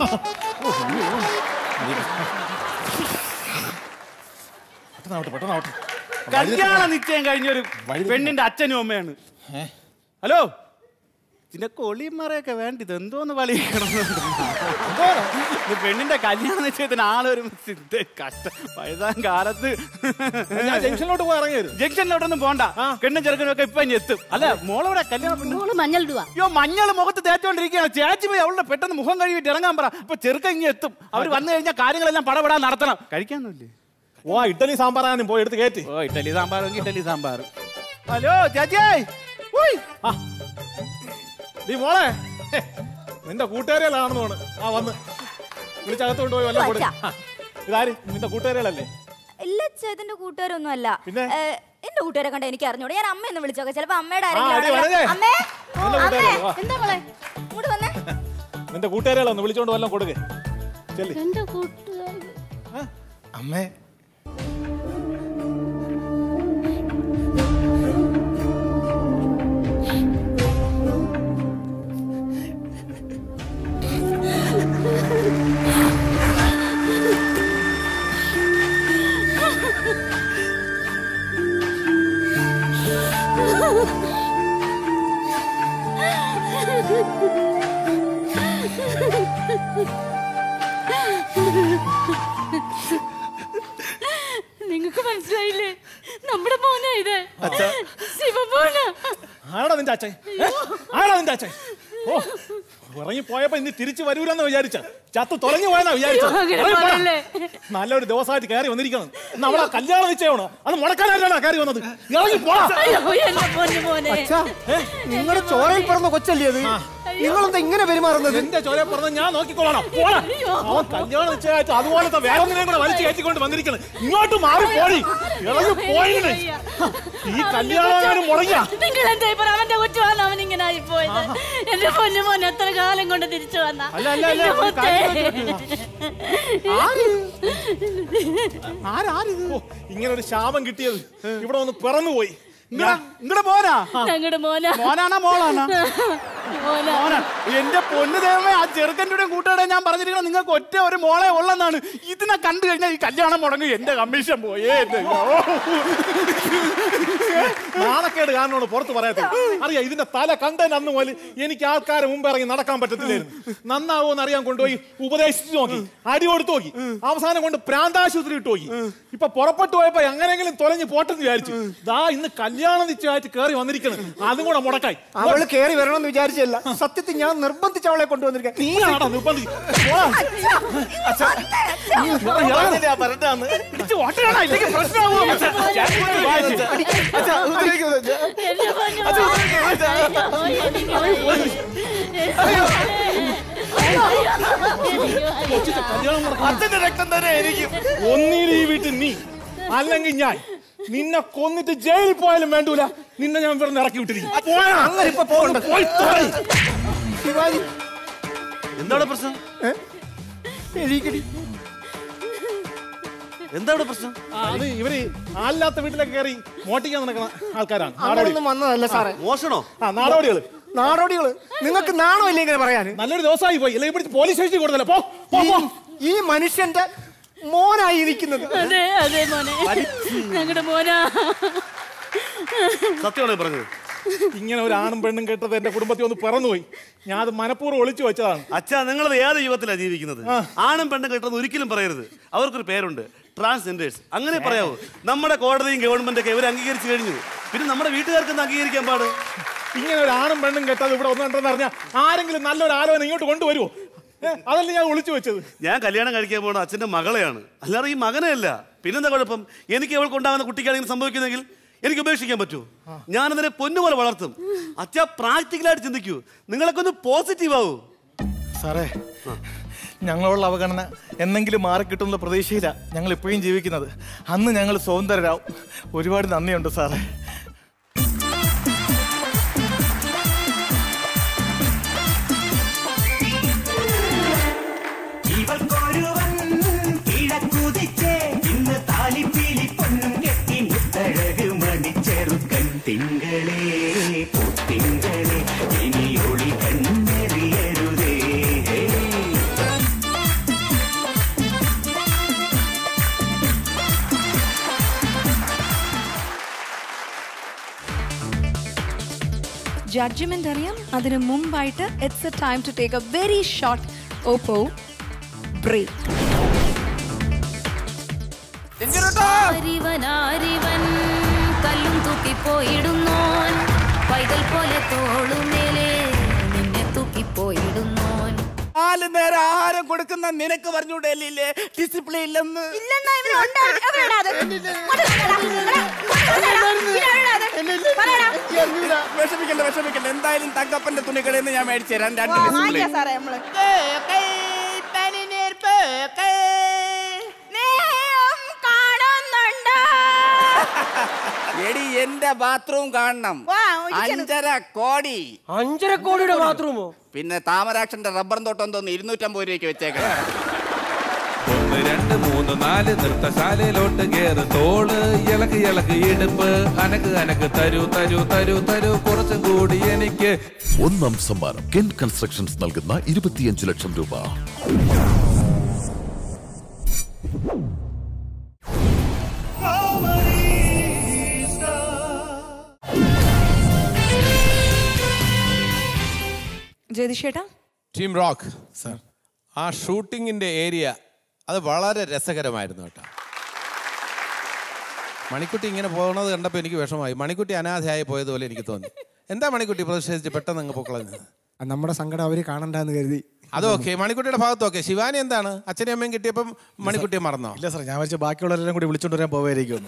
പെട്ടെന്നാവട്ടെ പെട്ടെന്നാവട്ടെ കല്യാണ നിശ്ചയം കഴിഞ്ഞ ഒരു പെണ്ണിന്റെ അച്ഛനും അമ്മയാണ് ഹലോ ഇതിന്റെ കൊളിമറയൊക്കെ വേണ്ട ഇത് എന്തോന്ന് വലിക്കണം ഇത് പെണ്ണിന്റെ കല്യാണ നിശ്ചയത്തിന് ആളൊരു സിദ്ധ കഷ്ടം വയതാൻ കാലത്ത് ഞാൻ ജംഗ്ഷനിലോട്ട് പോയി ഇറങ്ങിയത് ജംഗ്ഷനിലോട്ടൊന്നും പോണ്ട പെണ്ണും ചെറുക്കനും ഒക്കെ ഇപ്പൊ ഇനി എത്തും അല്ല മോളോടെ കല്യാണം പെണ്ണ് മോള് മഞ്ഞൾ ഇടുവാ അയ്യോ മഞ്ഞൾ മുഖത്ത് തേച്ചോണ്ടിരിക്കുകയാണ് ചേച്ചി പോയി അവളുടെ പെട്ടെന്ന് മുഖം കഴുകിയിട്ട് ഇറങ്ങാൻ പറ അപ്പൊ ചെറുക്കൻ ഇങ്ങനെ എത്തും അവർ വന്നു കഴിഞ്ഞാൽ കാര്യങ്ങളെല്ലാം പടപെടാൻ നടത്തണം കഴിക്കാനൊന്നുമില്ലേ ഓ ഇഡ്ഡലി സാമ്പാറാനും പോയി എടുത്ത് കയറ്റി ഓ ഇഡലി സാമ്പാറെങ്കിൽ ഇഡലി സാമ്പാർ ഹലോ ചേച്ചി ഉയ്. ആ. നീ മോളെ ഹെ, നിന്റെ കൂട്ടുകാരികളാണെന്ന് തോന്നുന്നു ആ വന്ന് വിളിച്ചകത്തോട്ട് പോയി വല്ലതും കൊടു അച്ഛാ. ഇതാര് നിന്റെ കൂട്ടുകാരികളല്ലേ ഇല്ല ചേതന്റെ കൂട്ടുകാരൊന്നും അല്ല പിന്നെ? ഏ, എന്റെ കൂട്ടുകാരെ കണ്ട എനിക്ക് അറിഞ്ഞൂടെ ഞാൻ അമ്മയെന്ന് വിളിച്ചോക്കെ ചിലപ്പോ അമ്മയുടെ ആ, അടി ആരെങ്കിലും വരഞ്ഞേ. ആണെങ്കിലോ- അമ്മേ ഓ, നിന്റെ അമ്മേ കൂട്ടുകാരികളാ, വാ. എന്താ മോളെ ഇങ്ങോട്ട് വന്നേ നിന്റെ കൂട്ടുകാരികളൊന്ന് വിളിച്ചോണ്ട് വല്ലതും കൊടുക്ക് ചെല്ലി എന്റെ കൂട്ടുകാരി അമ്മേ നിങ്ങക്ക് മനസ്സിലായില്ലേ നമ്മുടെ മോനാ ഇത് അച്ഛാ. ശിവമോന ആടാ നിന്റെ അച്ഛൻ ഏ? ആടാ നിന്റെ അച്ഛൻ ഓ ഇറങ്ങി പോയപ്പോ ഇനി തിരിച്ചു വരൂലെന്ന് വിചാരിച്ച ചത്ത് തുറഞ്ഞു പോയെന്നാ വിചാരിച്ച അയ്യോ, അങ്ങനെ പറയല്ലേ. നല്ലൊരു ദിവസമായിട്ട് കയറി വന്നിരിക്കണം നമ്മളെ കല്യാണം നിശ്ചയമാണ് അത് മുടക്കാനായിട്ടാണ് കയറി വന്നത് ഇറങ്ങി പോടാ അയ്യോ എന്റെ പൊന്നു മോനെ അച്ഛാ നിങ്ങളുടെ ചോരയിൽ പിറന്ന കൊച്ചല്ലേ അത് നിങ്ങളെന്താ ഇങ്ങനെ പെരുമാറുന്നത് എന്റെ ചോര പറഞ്ഞ ഞാൻ നോക്കിക്കോളാം പോടാ അവൻ കല്യാണം നിശ്ചയമായിട്ട് അതുപോലത്തെ വേറെ ഒന്നിനെയും കൂടെ വലിച്ചു കയറ്റിക്കൊണ്ട് വന്നിരിക്കണം ഇങ്ങോട്ട് മാറി പോയി ഇറങ്ങി പോയി ഈ കല്യാണം മുടങ്ങിയ നിങ്ങൾ എന്താ ഇപ്പൊ അവന്റെ കുറ്റമാണ് അവൻ ഇങ്ങനെ ആയി പോയത് എന്റെ പൊന്നു മോൻ എത്ര കാലം കൊണ്ട് തിരിച്ചു വന്ന അല്ല, അല്ല, അല്ല, എന്റെ ഒരു കാര്യം മുത്തേ. ഓ, ഇങ്ങനെ ഒരു ശാപം കിട്ടിയത് ഇവിടെ ഒന്ന് പിറന്നുപോയി ഇങ്ങടെ മോനാ ഞങ്ങളുടെ മോന മോനാണോ മോളാണോ മോന മോനാ എന്റെ പൊന്ന് ദൈവമേ ആ ചെറുക്കൻ്റെ കൂട്ടുകാരെ ഞാൻ പറഞ്ഞിരിക്കണം നിങ്ങൾക്ക് ഒറ്റ ഒരു മോളെ ഉള്ളെന്നാണ് ഇതിനെ കണ്ടു കഴിഞ്ഞാൽ ഈ കല്യാണം മുടങ്ങി എന്റെ കമ്മീഷൻ പോയേ എന്റെ നാണക്കേട് കാരണമാണ് പുറത്ത് പറയാത്തത് അറിയാം ഇതിന്റെ തല കണ്ടതിന് അന്ന് മുതൽ എനിക്ക് ആൾക്കാരെ മുമ്പ് ഇറങ്ങി നടക്കാൻ പറ്റത്തില്ലായിരുന്നു നന്നാവോന്ന് അറിയാൻ കൊണ്ടുപോയി ഉപദേശിച്ചു നോക്കി അടി കൊടുത്തു നോക്കി അവസാനം കൊണ്ട് പ്രാന്താശുപത്രി ഇട്ട് നോക്കി ഇപ്പൊ പുറപ്പെട്ടു പോയപ്പോ എങ്ങനെയെങ്കിലും തൊലഞ്ഞ് പോട്ടെന്ന് വിചാരിച്ചു ദാ ഇന്ന് കല്യാണം നിശ്ചയമായിട്ട് കയറി വന്നിരിക്കണം അതും കൂടെ മുടക്കായി അവള് കേറി വരണമെന്ന് വിചാരിച്ചല്ല സത്യത്തിൽ ഞാൻ നിർബന്ധിച്ച് അവളെ കൊണ്ടുവന്നിരിക്കാൻ നീയാണോ നിർബന്ധിച്ച് പോടാ. പറഞ്ഞാന്ന് ഇടിച്ച് ഓട്ടയാണോ ഇല്ലെങ്കിൽ പ്രശ്നമാവോ എന്റെ പൊന്നു മോനെ. അച്ഛന്റെ രക്തം തന്നെ എനിക്കും ഒന്നീൽ ഈ വീട്ടിൽ നീ അല്ലെങ്കിൽ ഞാൻ നിന്നെ കൊന്നിട്ട് ജയിലിൽ പോയാലും വേണ്ടൂല നിന്നെ ഞാൻ ഇവിടെ ഇറക്കി വിട്ടിരിക്കും പോയാ. അങ്ങനെ ഇപ്പൊ പോകണ്ട പോയി തൊലയ്. ശിവാജി എന്താണ് പ്രശ്നം എലീക്കടി എന്താണ് പ്രശ്നം ആ, അത് ഇവര് ആളില്ലാത്ത വീട്ടിലൊക്കെ കയറി മോട്ടിക്കാൻ നടക്കുന്ന ആൾക്കാരാണ് നാടോടി അങ്ങനൊന്നും വന്നതല്ല സാറേ മോഷണോ ആ നാടോടികള് നാടോടികള് നിങ്ങൾക്ക് നാണമില്ല ഇങ്ങനെ പറയാൻ നല്ലൊരു ദിവസമായി പോയി അല്ലെങ്കിൽ പിടിച്ച് പോലീസ് സ്റ്റേഷനിൽ കൊടുത്തല്ലേ പോ പോ, പോ. ഈ മനുഷ്യന്റെ മോനായി ഇരിക്കുന്നത് അതെ അതെ മോനെ ഞങ്ങളുടെ മോനാ സത്യമാണോ ഈ പറഞ്ഞത് ഇങ്ങനെ ഒരു ആണും പെണ്ണും കേട്ടത് എന്റെ കുടുംബത്തിൽ ഒന്ന് പറന്നുപോയി ഞാൻ അത് മനഃപൂർവ്വം ഒളിച്ചു വെച്ചതാണ് അച്ഛാ നിങ്ങൾ ഏത് യുഗത്തിലാണ് ജീവിക്കുന്നത് ആണും പെണ്ണും കെട്ടുന്നത് ഒരിക്കലും പറയരുത് അവർക്കൊരു പേരുണ്ട് ട്രാൻസ്ജെൻഡേഴ്സ് അങ്ങനെ പറയാവൂ നമ്മുടെ കോടതിയും ഗവൺമെന്റ് ഒക്കെ ഇവർ അംഗീകരിച്ചു കഴിഞ്ഞു പിന്നെ നമ്മുടെ വീട്ടുകാർക്ക് എന്താ അംഗീകരിക്കാൻ പാട് ഇങ്ങനെ ഒരു ആണും പെണ്ണും കേട്ടത് ഇവിടെ ഒന്നുണ്ടെന്ന് പറഞ്ഞാൽ ആരെങ്കിലും നല്ലൊരു ആലോചന ഇങ്ങോട്ട് കൊണ്ടുവരുമോ ഏ, അതല്ലേ ഞാൻ ഒളിച്ചു വെച്ചത് ഞാൻ കല്യാണം കഴിക്കാൻ പോകുന്ന അച്ഛന്റെ മകളെയാണ് അല്ലാതെ ഈ മകനെ അല്ല പിന്നെന്താ കുഴപ്പം എനിക്ക് അവൾക്ക് ഉണ്ടാകുന്ന കുട്ടിക്കാണെങ്കിൽ സംഭവിക്കുന്നെങ്കിൽ എനിക്ക് ഉപേക്ഷിക്കാൻ പറ്റുമോ ഞാനതിനെ പൊന്നുപോലെ വളർത്തും അച്ഛാ പ്രാക്ടിക്കലായിട്ട് ചിന്തിക്കൂ നിങ്ങളൊക്കെ ഒന്ന് പോസിറ്റീവ് ആവൂ സാറേ ഞങ്ങളോടുള്ള അവഗണന എന്നെങ്കിലും മാറിക്കിട്ടുന്ന പ്രതീക്ഷയിലാണ് ഞങ്ങൾ ഇപ്പോഴും ജീവിക്കുന്നത് അന്ന് ഞങ്ങൾ സ്വതന്ത്രരാവും ഒരുപാട് നന്ദിയുണ്ട് സാറേ ഇവൾക്കൊരുവൻ കിഴക്കുതിച്ചേ ഇന്ന് താലിപ്പീലി പൊന്നും കെട്ടി മുത്തഴക് മണിച്ചെറുക്കൻ തിങ്കളേ പൊത്തിങ്കളേ ഇനി ഒളി കണ്ണെറിയരുതേ ജഡ്ജ്മെന്റ് അറിയാം അതിന് മുമ്പായിട്ട് it's a time to take a very short Oppo break ആരിവൻ ആരിവൻ കല്ലും തൂക്കിപ്പോയിടുന്നോൻ പൈതൽ പോലെ തോളുമേലെ നിന്നെ തൂക്കിപ്പോയിടുന്നോൻ നാല് നേരം ആഹാരം കൊടുക്കുന്ന നിനക്ക് പറഞ്ഞൂടല്ലേ ഡിസിപ്ലിൻ ഇല്ലെന്ന് ഇല്ലെന്നാ ഇവന് ഉണ്ട്. എവിടെടാ അത്? അത് എവിടെടാ? എടാ, എവിടെടാ? പിന്നെ എവിടെടാ അത്? പറയടാ. വിഷമിക്കണ്ട വിഷമിക്കണ്ട എന്തായാലും തങ്കപ്പന്റെ തുണികളിൽ നിന്ന് ഞാൻ മേടിച്ചു തരാം രണ്ട് വാ, ഡിസിപ്ലിൻ വാങ്ങിക്കാം സാറേ നമ്മള്. സ്നേഹം കാണുന്നുണ്ടോ? എടി എന്റെ ബാത്റൂം കാണണം വാ, ഒഴിച്ചെടു. അഞ്ചര കോടി അഞ്ചര കോടിയുടെ ബാത്റൂമോ പിന്നെ താമരാക്ഷന്റെ റബ്ബർ തോട്ടം തോന്നി ഇരുന്നൂറ്റമ്പത് രൂപയ്ക്ക് വെച്ചേക്കാം ഒന്ന് രണ്ട് മൂന്ന് നാല് നൃത്തശാലയിലോട്ട് കേറ് തോള് ഇളക്ക് ഇളക്ക് ഇടുപ്പ് അനക്ക് അനക്ക് തരൂ തരൂ തരൂ തരൂ കുറച്ചും കൂടി എനിക്ക് ഒന്നാം സമ്മാനം കെൻ കൺസ്ട്രക്ഷൻസ് നൽകുന്ന ഇരുപത്തിയഞ്ച് ലക്ഷം രൂപ ജ്യോതിഷേട്ടാ ടീം റോക്ക് സർ ആ ഷൂട്ടിങ്ങിന്റെ ഏരിയ അത് വളരെ രസകരമായിരുന്നു കേട്ടോ മണിക്കുട്ടി ഇങ്ങനെ പോകുന്നത് കണ്ടപ്പോൾ എനിക്ക് വിഷമമായി മണിക്കുട്ടി അനാഥയായി പോയതുപോലെ എനിക്ക് തോന്നി എന്താ മണിക്കുട്ടി പ്രതിഷേധിച്ച് പെട്ടെന്ന് അങ്ങ് പൊക്കളഞ്ഞത് നമ്മുടെ സങ്കടം അവര് കാണണ്ടെന്ന് കരുതി അത് ഓക്കെ മണിക്കുട്ടിയുടെ ഭാഗത്ത് ഓക്കെ ശിവാനി എന്താണ് അച്ഛനെയും അമ്മയും കിട്ടിയപ്പം മണിക്കുട്ടിയെ മറന്നോ ഇല്ല സാർ ഞാൻ വെച്ച ബാക്കിയുള്ളവരെല്ലാം കൂടി വിളിച്ചോണ്ട് വരാൻ പോവായിരിക്കും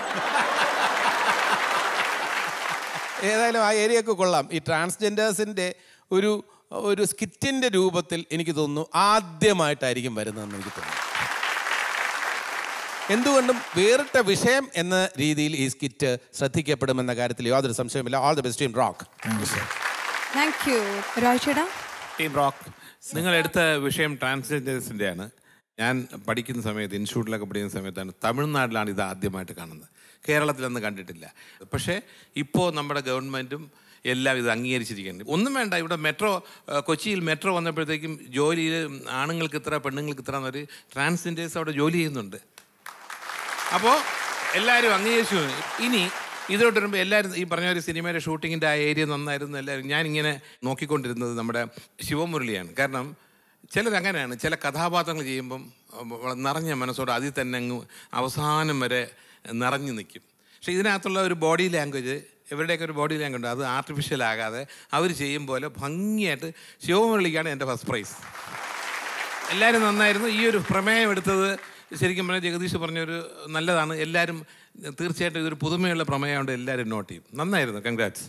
ഏതായാലും ആ ഏരിയയൊക്കെ കൊള്ളാം ഈ ട്രാൻസ്ജെൻഡേഴ്സിൻ്റെ ഒരു ഒരു സ്കിറ്റിൻ്റെ രൂപത്തിൽ എനിക്ക് തോന്നുന്നു ആദ്യമായിട്ടായിരിക്കും വരുന്നതെന്ന് എനിക്ക് തോന്നുന്നു എന്തുകൊണ്ടും വേറിട്ട വിഷയം എന്ന രീതിയിൽ ഈ സ്കിറ്റ് ശ്രദ്ധിക്കപ്പെടുമെന്ന കാര്യത്തിൽ യാതൊരു സംശയമില്ല all the best team rock thank you രാജേട്ടാ ടീം റോക്ക് നിങ്ങൾ എടുത്ത വിഷയം ട്രാൻസ്ജെൻഡേഴ്സിൻ്റെ ആണ് ഞാൻ പഠിക്കുന്ന സമയത്ത് ഇൻസ്റ്റിറ്റ്യൂട്ടിലൊക്കെ പഠിക്കുന്ന സമയത്താണ് തമിഴ്നാട്ടിലാണ് ഇത് ആദ്യമായിട്ട് കാണുന്നത് കേരളത്തിലൊന്നും കണ്ടിട്ടില്ല പക്ഷേ ഇപ്പോൾ നമ്മുടെ ഗവൺമെൻറ്റും എല്ലാം ഇത് അംഗീകരിച്ചിരിക്കുന്നുണ്ട് ഒന്നും വേണ്ട ഇവിടെ മെട്രോ ഏഹ്, കൊച്ചിയിൽ മെട്രോ വന്നപ്പോഴത്തേക്കും ജോലിയിൽ ആണുങ്ങൾക്ക് ഇത്ര പെണ്ണുങ്ങൾക്ക് ഇത്ര എന്നൊരു ട്രാൻസ്ജെൻഡേഴ്സ് അവിടെ ജോലി ചെയ്യുന്നുണ്ട് അപ്പോൾ എല്ലാവരും അംഗീകരിച്ചു ഇനി ഇതിലോട്ട് വരുമ്പോൾ എല്ലാവരും ഈ പറഞ്ഞ ഒരു സിനിമയുടെ ഷൂട്ടിങ്ങിൻ്റെ ആ ഏരിയ നന്നായിരുന്നു എല്ലാവരും ഞാനിങ്ങനെ നോക്കിക്കൊണ്ടിരുന്നത് നമ്മുടെ ശിവമുരളിയാണ് കാരണം ചിലരങ്ങനെയാണ് ചില കഥാപാത്രങ്ങൾ ചെയ്യുമ്പം വള- നിറഞ്ഞ മനസ്സോടെ അതിൽ തന്നെ അങ്ങ് അവസാനം വരെ നിറഞ്ഞു നിൽക്കും പക്ഷേ ഇതിനകത്തുള്ള ഒരു ബോഡി ലാംഗ്വേജ് ഇവരുടെയൊക്കെ ഒരു ബോഡി ലാംഗ്വേജ് ഉണ്ട് അത് ആർട്ടിഫിഷ്യൽ ആകാതെ അവർ ചെയ്യും പോലെ ഭംഗിയായിട്ട് ശിവമുരളിക്കാണ് എൻ്റെ ഫസ്റ്റ് പ്രൈസ് എല്ലാവരും നന്നായിരുന്നു ഈ ഒരു പ്രമേയം എടുത്തത് ശരിക്കും പറഞ്ഞാൽ ജഗദീഷ് പറഞ്ഞൊരു നല്ലതാണ് എല്ലാവരും തീർച്ചയായിട്ടും ഇതൊരു പുതുമയുള്ള പ്രമേയമുണ്ട് എല്ലാവരും നോട്ട് ചെയ്യും നന്നായിരുന്നു കൺഗ്രാറ്റ്സ്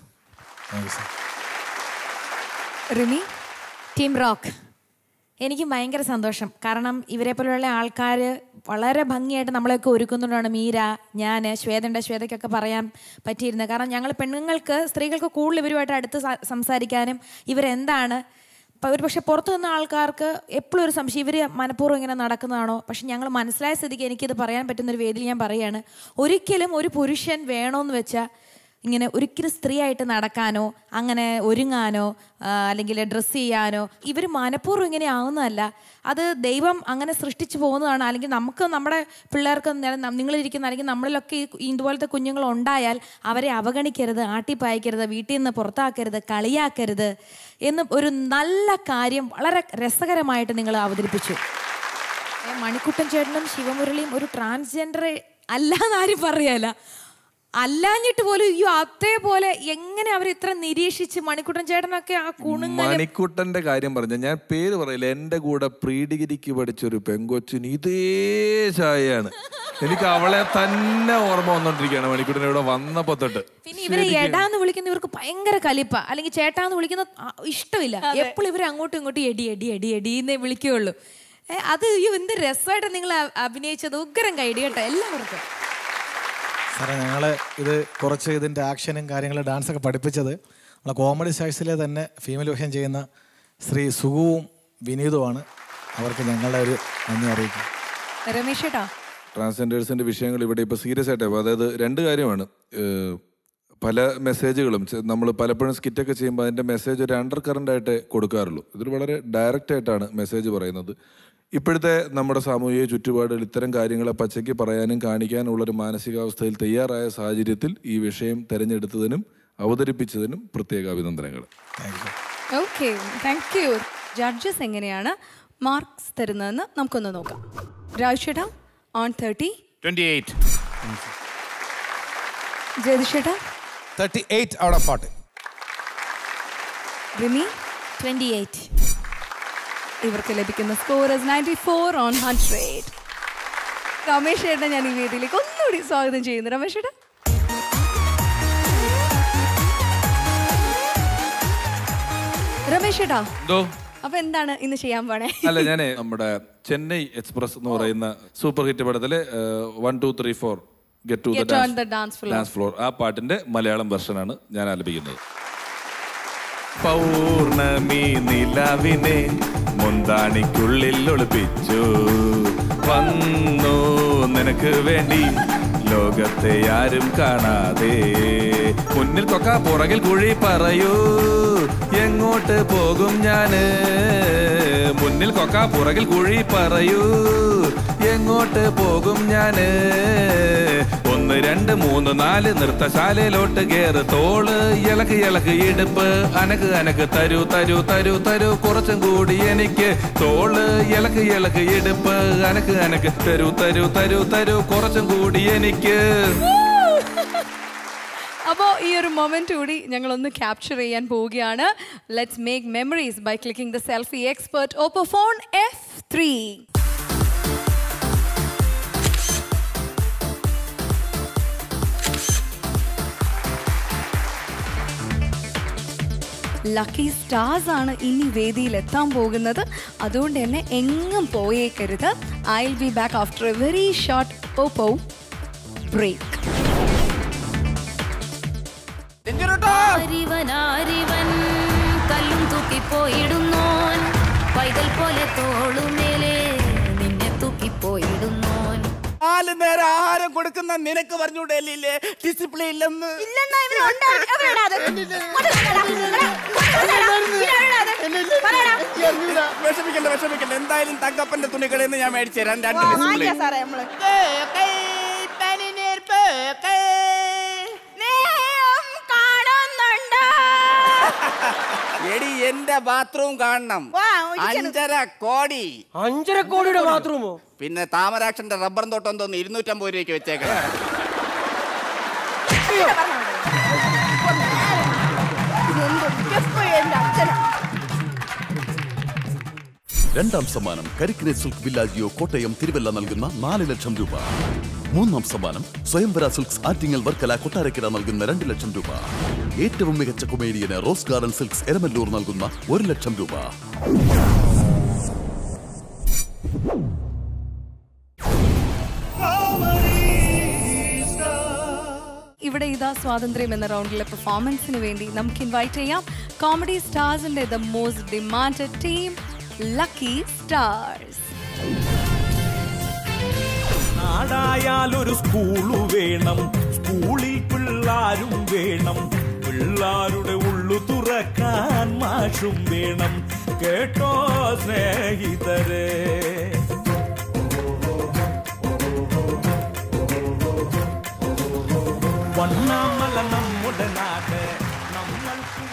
റിമി ടീം റോക്ക് എനിക്ക് ഭയങ്കര സന്തോഷം കാരണം ഇവരെ പോലെയുള്ള ആൾക്കാർ വളരെ ഭംഗിയായിട്ട് നമ്മളെയൊക്കെ ഒരുക്കുന്നുണ്ടാണ് മീര ഞാൻ ശ്വേതൻ്റെ ശ്വേതയ്ക്കൊക്കെ പറയാൻ പറ്റിയിരുന്നത് കാരണം ഞങ്ങൾ പെണ്ണുങ്ങൾക്ക് സ്ത്രീകൾക്ക് കൂടുതൽ ഇവരുമായിട്ട് അടുത്ത് സ- സംസാരിക്കാനും ഇവരെന്താണ് ഇപ്പം ഒരു പക്ഷേ പുറത്തു നിന്ന ആൾക്കാർക്ക് എപ്പോഴും ഒരു സംശയം ഇവർ മനഃപൂർവ്വം ഇങ്ങനെ നടക്കുന്നതാണോ പക്ഷെ ഞങ്ങൾ മനസ്സിലായ സ്ഥിതിക്ക് എനിക്കിത് പറയാൻ പറ്റുന്ന ഒരു വേദിയിൽ ഞാൻ പറയുകയാണ് ഒരിക്കലും ഒരു പുരുഷൻ വേണമെന്ന് വെച്ചാൽ ഇങ്ങനെ ഒരിക്കലും സ്ത്രീ ആയിട്ട് നടക്കാനോ അങ്ങനെ ഒരുങ്ങാനോ ആ, അല്ലെങ്കിൽ ഡ്രസ്സ് ചെയ്യാനോ ഇവർ മനഃപൂർവ്വം ഇങ്ങനെ ആവുന്നതല്ല അത് ദൈവം അങ്ങനെ സൃഷ്ടിച്ചു പോകുന്നതാണ് അല്ലെങ്കിൽ നമുക്ക് നമ്മുടെ പിള്ളേർക്ക് നേരെ നം- നിങ്ങളിരിക്കുന്ന അല്ലെങ്കിൽ നമ്മളിലൊക്കെ ഈ ഇതുപോലത്തെ കുഞ്ഞുങ്ങൾ ഉണ്ടായാൽ അവരെ അവഗണിക്കരുത് ആട്ടിപ്പായക്കരുത് വീട്ടിൽ നിന്ന് പുറത്താക്കരുത് കളിയാക്കരുത് എന്ന് ഒരു നല്ല കാര്യം വളരെ രസകരമായിട്ട് നിങ്ങൾ അവതരിപ്പിച്ചു ഏ, മണിക്കുട്ടൻ ചേട്ടനും ശിവമുരളിയും ഒരു ട്രാൻസ്ജെൻഡർ അല്ലാന്ന് ആരും പറയല അല്ലാഞ്ഞിട്ട് പോലും അയ്യോ അതേപോലെ എങ്ങനെ അവർ ഇത്ര നിരീക്ഷിച്ച് മണിക്കുട്ടൻ ചേട്ടനൊക്കെ ആ കുണുങ്ങലും മണിക്കുട്ടന്റെ കാര്യം പറഞ്ഞ ഞാൻ പേര് പറയില്ല എന്റെ കൂടെ പ്രീ ഡിഗ്രിക്ക് പഠിച്ചൊരു പെങ്കൊച്ചിന് ഇതേ ചായയാണ് എനിക്ക് അവളെ തന്നെ ഓർമ്മ വന്നോണ്ടിരിക്കുകയാണ് മണിക്കുട്ടൻ ഇവിടെ വന്നപ്പോ തൊട്ട് പിന്നെ ഇവരെ എടാന്ന് വിളിക്കുന്ന ഇവർക്ക് ഭയങ്കര കലിപ്പ അല്ലെങ്കിൽ ചേട്ടാന്ന് വിളിക്കുന്ന ആ, ഇഷ്ടമില്ല എപ്പോഴും ഇവർ അങ്ങോട്ടും ഇങ്ങോട്ടും എടി എടി എടി എടി എന്നേ വിളിക്കുകയുള്ളൂ ഏ, അത് അയ്യോ എന്ത് രസമായിട്ട് നിങ്ങൾ അ- അഭിനയിച്ചത് ഉഗ്രം കൈഡി കേട്ടോ എല്ലാവർക്കും സാറേ ഞങ്ങൾ ഇത് കുറച്ച് ഇതിൻ്റെ ആക്ഷനും കാര്യങ്ങളും ഡാൻസൊക്കെ പഠിപ്പിച്ചത് നമ്മളെ കോമഡി സ്റ്റാഴ്സിലെ തന്നെ ഫീമെയിൽ വേഷം ചെയ്യുന്ന ശ്രീ സുഖവും വിനീതുമാണ് അവർക്ക് ഞങ്ങളുടെ ഒരു നന്ദി അറിയിക്കും രമേശ് ചേട്ടാ ട്രാൻസ്ജെൻഡേഴ്സിന്റെ വിഷയങ്ങൾ ഇവിടെ ഇപ്പോൾ സീരിയസ് ആയിട്ട് അതായത് രണ്ട് കാര്യമാണ് ഏഹ് പല മെസ്സേജുകളും നമ്മൾ പലപ്പോഴും സ്കിറ്റൊക്കെ ചെയ്യുമ്പോൾ അതിൻ്റെ മെസ്സേജ് ഒരു അണ്ടർ കറണ്ട് ആയിട്ട് കൊടുക്കാറുള്ളൂ ഇതൊരു വളരെ ഡയറക്റ്റ് ആയിട്ടാണ് മെസ്സേജ് പറയുന്നത് ഇപ്പോഴത്തെ നമ്മുടെ സാമൂഹിക ചുറ്റുപാടുകൾ ഇത്തരം കാര്യങ്ങളെ പച്ചയ്ക്ക് പറയാനും കാണിക്കാനും ഉള്ളൊരു മാനസികാവസ്ഥയിൽ തയ്യാറായ സാഹചര്യത്തിൽ ഈ വിഷയം തിരഞ്ഞെടുത്തതിനും അവതരിപ്പിച്ചതിനും പ്രത്യേക അഭിനന്ദനങ്ങൾ ഓക്കെ താങ്ക് യു ജഡ്ജസ് എങ്ങനെയാണ് മാർക്സ് തരുന്നതെന്ന് നമുക്കൊന്ന് നോക്കാം രാജേട്ടാ ഓൺ തേർട്ടി ട്വന്റി എയ്റ്റ് ജയതിഷേട്ടാ thirty eight out of forty Rimi twenty eight ഇവർക്ക് ലഭിക്കുന്ന score ninety four on hundred Ramesh ഏട്ടനെ ഞാൻ ഈ വേദിയിലേക്ക് ഒന്നുകൂടി സ്വാഗതം ചെയ്യുന്നു രമേശ് ഏട്ടാ രമേശ് ഏട്ടാ എന്തോ അപ്പൊ എന്താണ് ഇന്ന് ചെയ്യാൻ പോണേ അല്ല ഞാനേ നമ്മുടെ ചെന്നൈ എക്സ്പ്രസ് എന്ന് പറയുന്ന സൂപ്പർ ഹിറ്റ് പടത്തിലെ one two three four get to Get on the dance floor. Dance floor ആ പാട്ടിന്റെ മലയാളം വെർഷനാണ് ഞാൻ ആലപിക്കുന്നത് പൗർണമി നിലവിനെ മുന്താണിക്കുള്ളിൽ ഒളിപ്പിച്ചു വന്നു നിനക്ക് വേണ്ടി ലോകത്തെ ആരും കാണാതെ മുന്നിൽ കൊക്ക പുറകിൽ കുഴി പറയൂ എങ്ങോട്ട് പോകും ഞാന് മുന്നിൽ കൊക്ക പുറകിൽ കുഴി പറയൂ എങ്ങോട്ട് പോകും ഞാന് ഒന്ന് രണ്ട് മൂന്ന് നാല് നൃത്തശാലയിലോട്ട് കേറ് തോള് ഇളക്ക് ഇളക്ക് ഇടുപ്പ് അനക്ക് അനക്ക് തരൂ തരൂ തരൂ തരൂ കുറച്ചും കൂടി എനിക്ക് തോള് ഇളക്ക് ഇളക്ക് ഇടുപ്പ് അനക്ക് അനക്ക് തരൂ തരൂ തരൂ തരൂ കുറച്ചും കൂടി എനിക്ക് അപ്പോൾ ഈ ഒരു മൊമെന്റ് കൂടി ഞങ്ങൾ ഒന്ന് ക്യാപ്ചർ ചെയ്യാൻ പോവുകയാണ് let's make memories by clicking the selfie expert Oppo phone F three lucky stars ആണ് ഇനി വേദിയിൽ എത്താൻ പോകുന്നത് അതുകൊണ്ട് തന്നെ എങ്ങും പോയേക്കരുത് I will be back after a very short Oppo break ആരിവൻ ആരിവൻ കല്ലും തൂക്കിപ്പോയിടുന്നോൻ പൈതൽ പോലെ തോളുമേലെ നിന്നെ തൂക്കിപ്പോയിടുന്നോൻ നാല് നേരം ആഹാരം കൊടുക്കുന്ന നിനക്ക് പറഞ്ഞൂടല്ലേ ഡിസിപ്ലിൻ ഇല്ലെന്ന് ഇല്ലെന്നാ ഇവനുണ്ട്. എവിടെയാടാ അത്? കൊണ്ട് വന്നെടാ. എടാ, കൊണ്ട് വന്നെടാ. പിന്നെ എവിടെയാ അത്? പറയടാ. വിഷമിക്കണ്ട വിഷമിക്കണ്ട എന്തായാലും തങ്കപ്പന്റെ തുണികളിൽ നിന്ന് ഞാൻ മേടിച്ചു തരാം രണ്ട് ആ, ഡിസിപ്ലിൻ വാങ്ങിക്കാം സാറേ നമ്മള് നീയും കാണുന്നുണ്ടോ? എടി എന്റെ ബാത്റൂം കാണണം വാ, ഒഴിക്കണം. അഞ്ചര കോടി അഞ്ചര കോടിയുടെ ബാത്റൂമോ പിന്നെ താമരാക്ഷന്റെ റബ്ബർ തോട്ടം തോന്നുന്നു ഇരുന്നൂറ്റമ്പത് രൂപയ്ക്ക് വെച്ചേക്കണം ഇതെന്ത് വിയപ്പ് എന്റെ അച്ഛനാ. രണ്ടാം സമ്മാനം കരിക്കിനെ സിൽക്ക് വില്ലാജിയോ കോട്ടയം തിരുവല്ല നൽകുന്ന നാല് ലക്ഷം രൂപ മൂന്നാം സമ്മാനം സ്വയംവര സിൽക്സ് ആറ്റിങ്ങൽ വർക്കല കൊട്ടാരക്കര നൽകുന്ന രണ്ട് ലക്ഷം രൂപ ഏറ്റവും മികച്ച കൊമേഡിയന് റോസ് ഗാർഡൻ സിൽക്സ് എരമല്ലൂർ നൽകുന്ന ഒരു ലക്ഷം രൂപ ഇവിടെ ഇതാ സ്വാതന്ത്ര്യം എന്ന റൗണ്ടിലെ പെർഫോമൻസിന് വേണ്ടി നമുക്ക് ഇൻവൈറ്റ് ചെയ്യാം കോമഡി സ്റ്റാർസിന്റെ the most demanded team lucky stars നാടായാലൊരു സ്കൂളു വേണം സ്കൂളിൽ പിള്ളാരും വേണം പിള്ളാരുടെ ഉള്ളു തുറക്കാൻ മാഷും വേണം കേട്ടോ സ്നേഹിതരെ വണ്ണാമല നമ്മുടെ നാട് നമ്മൾക്കും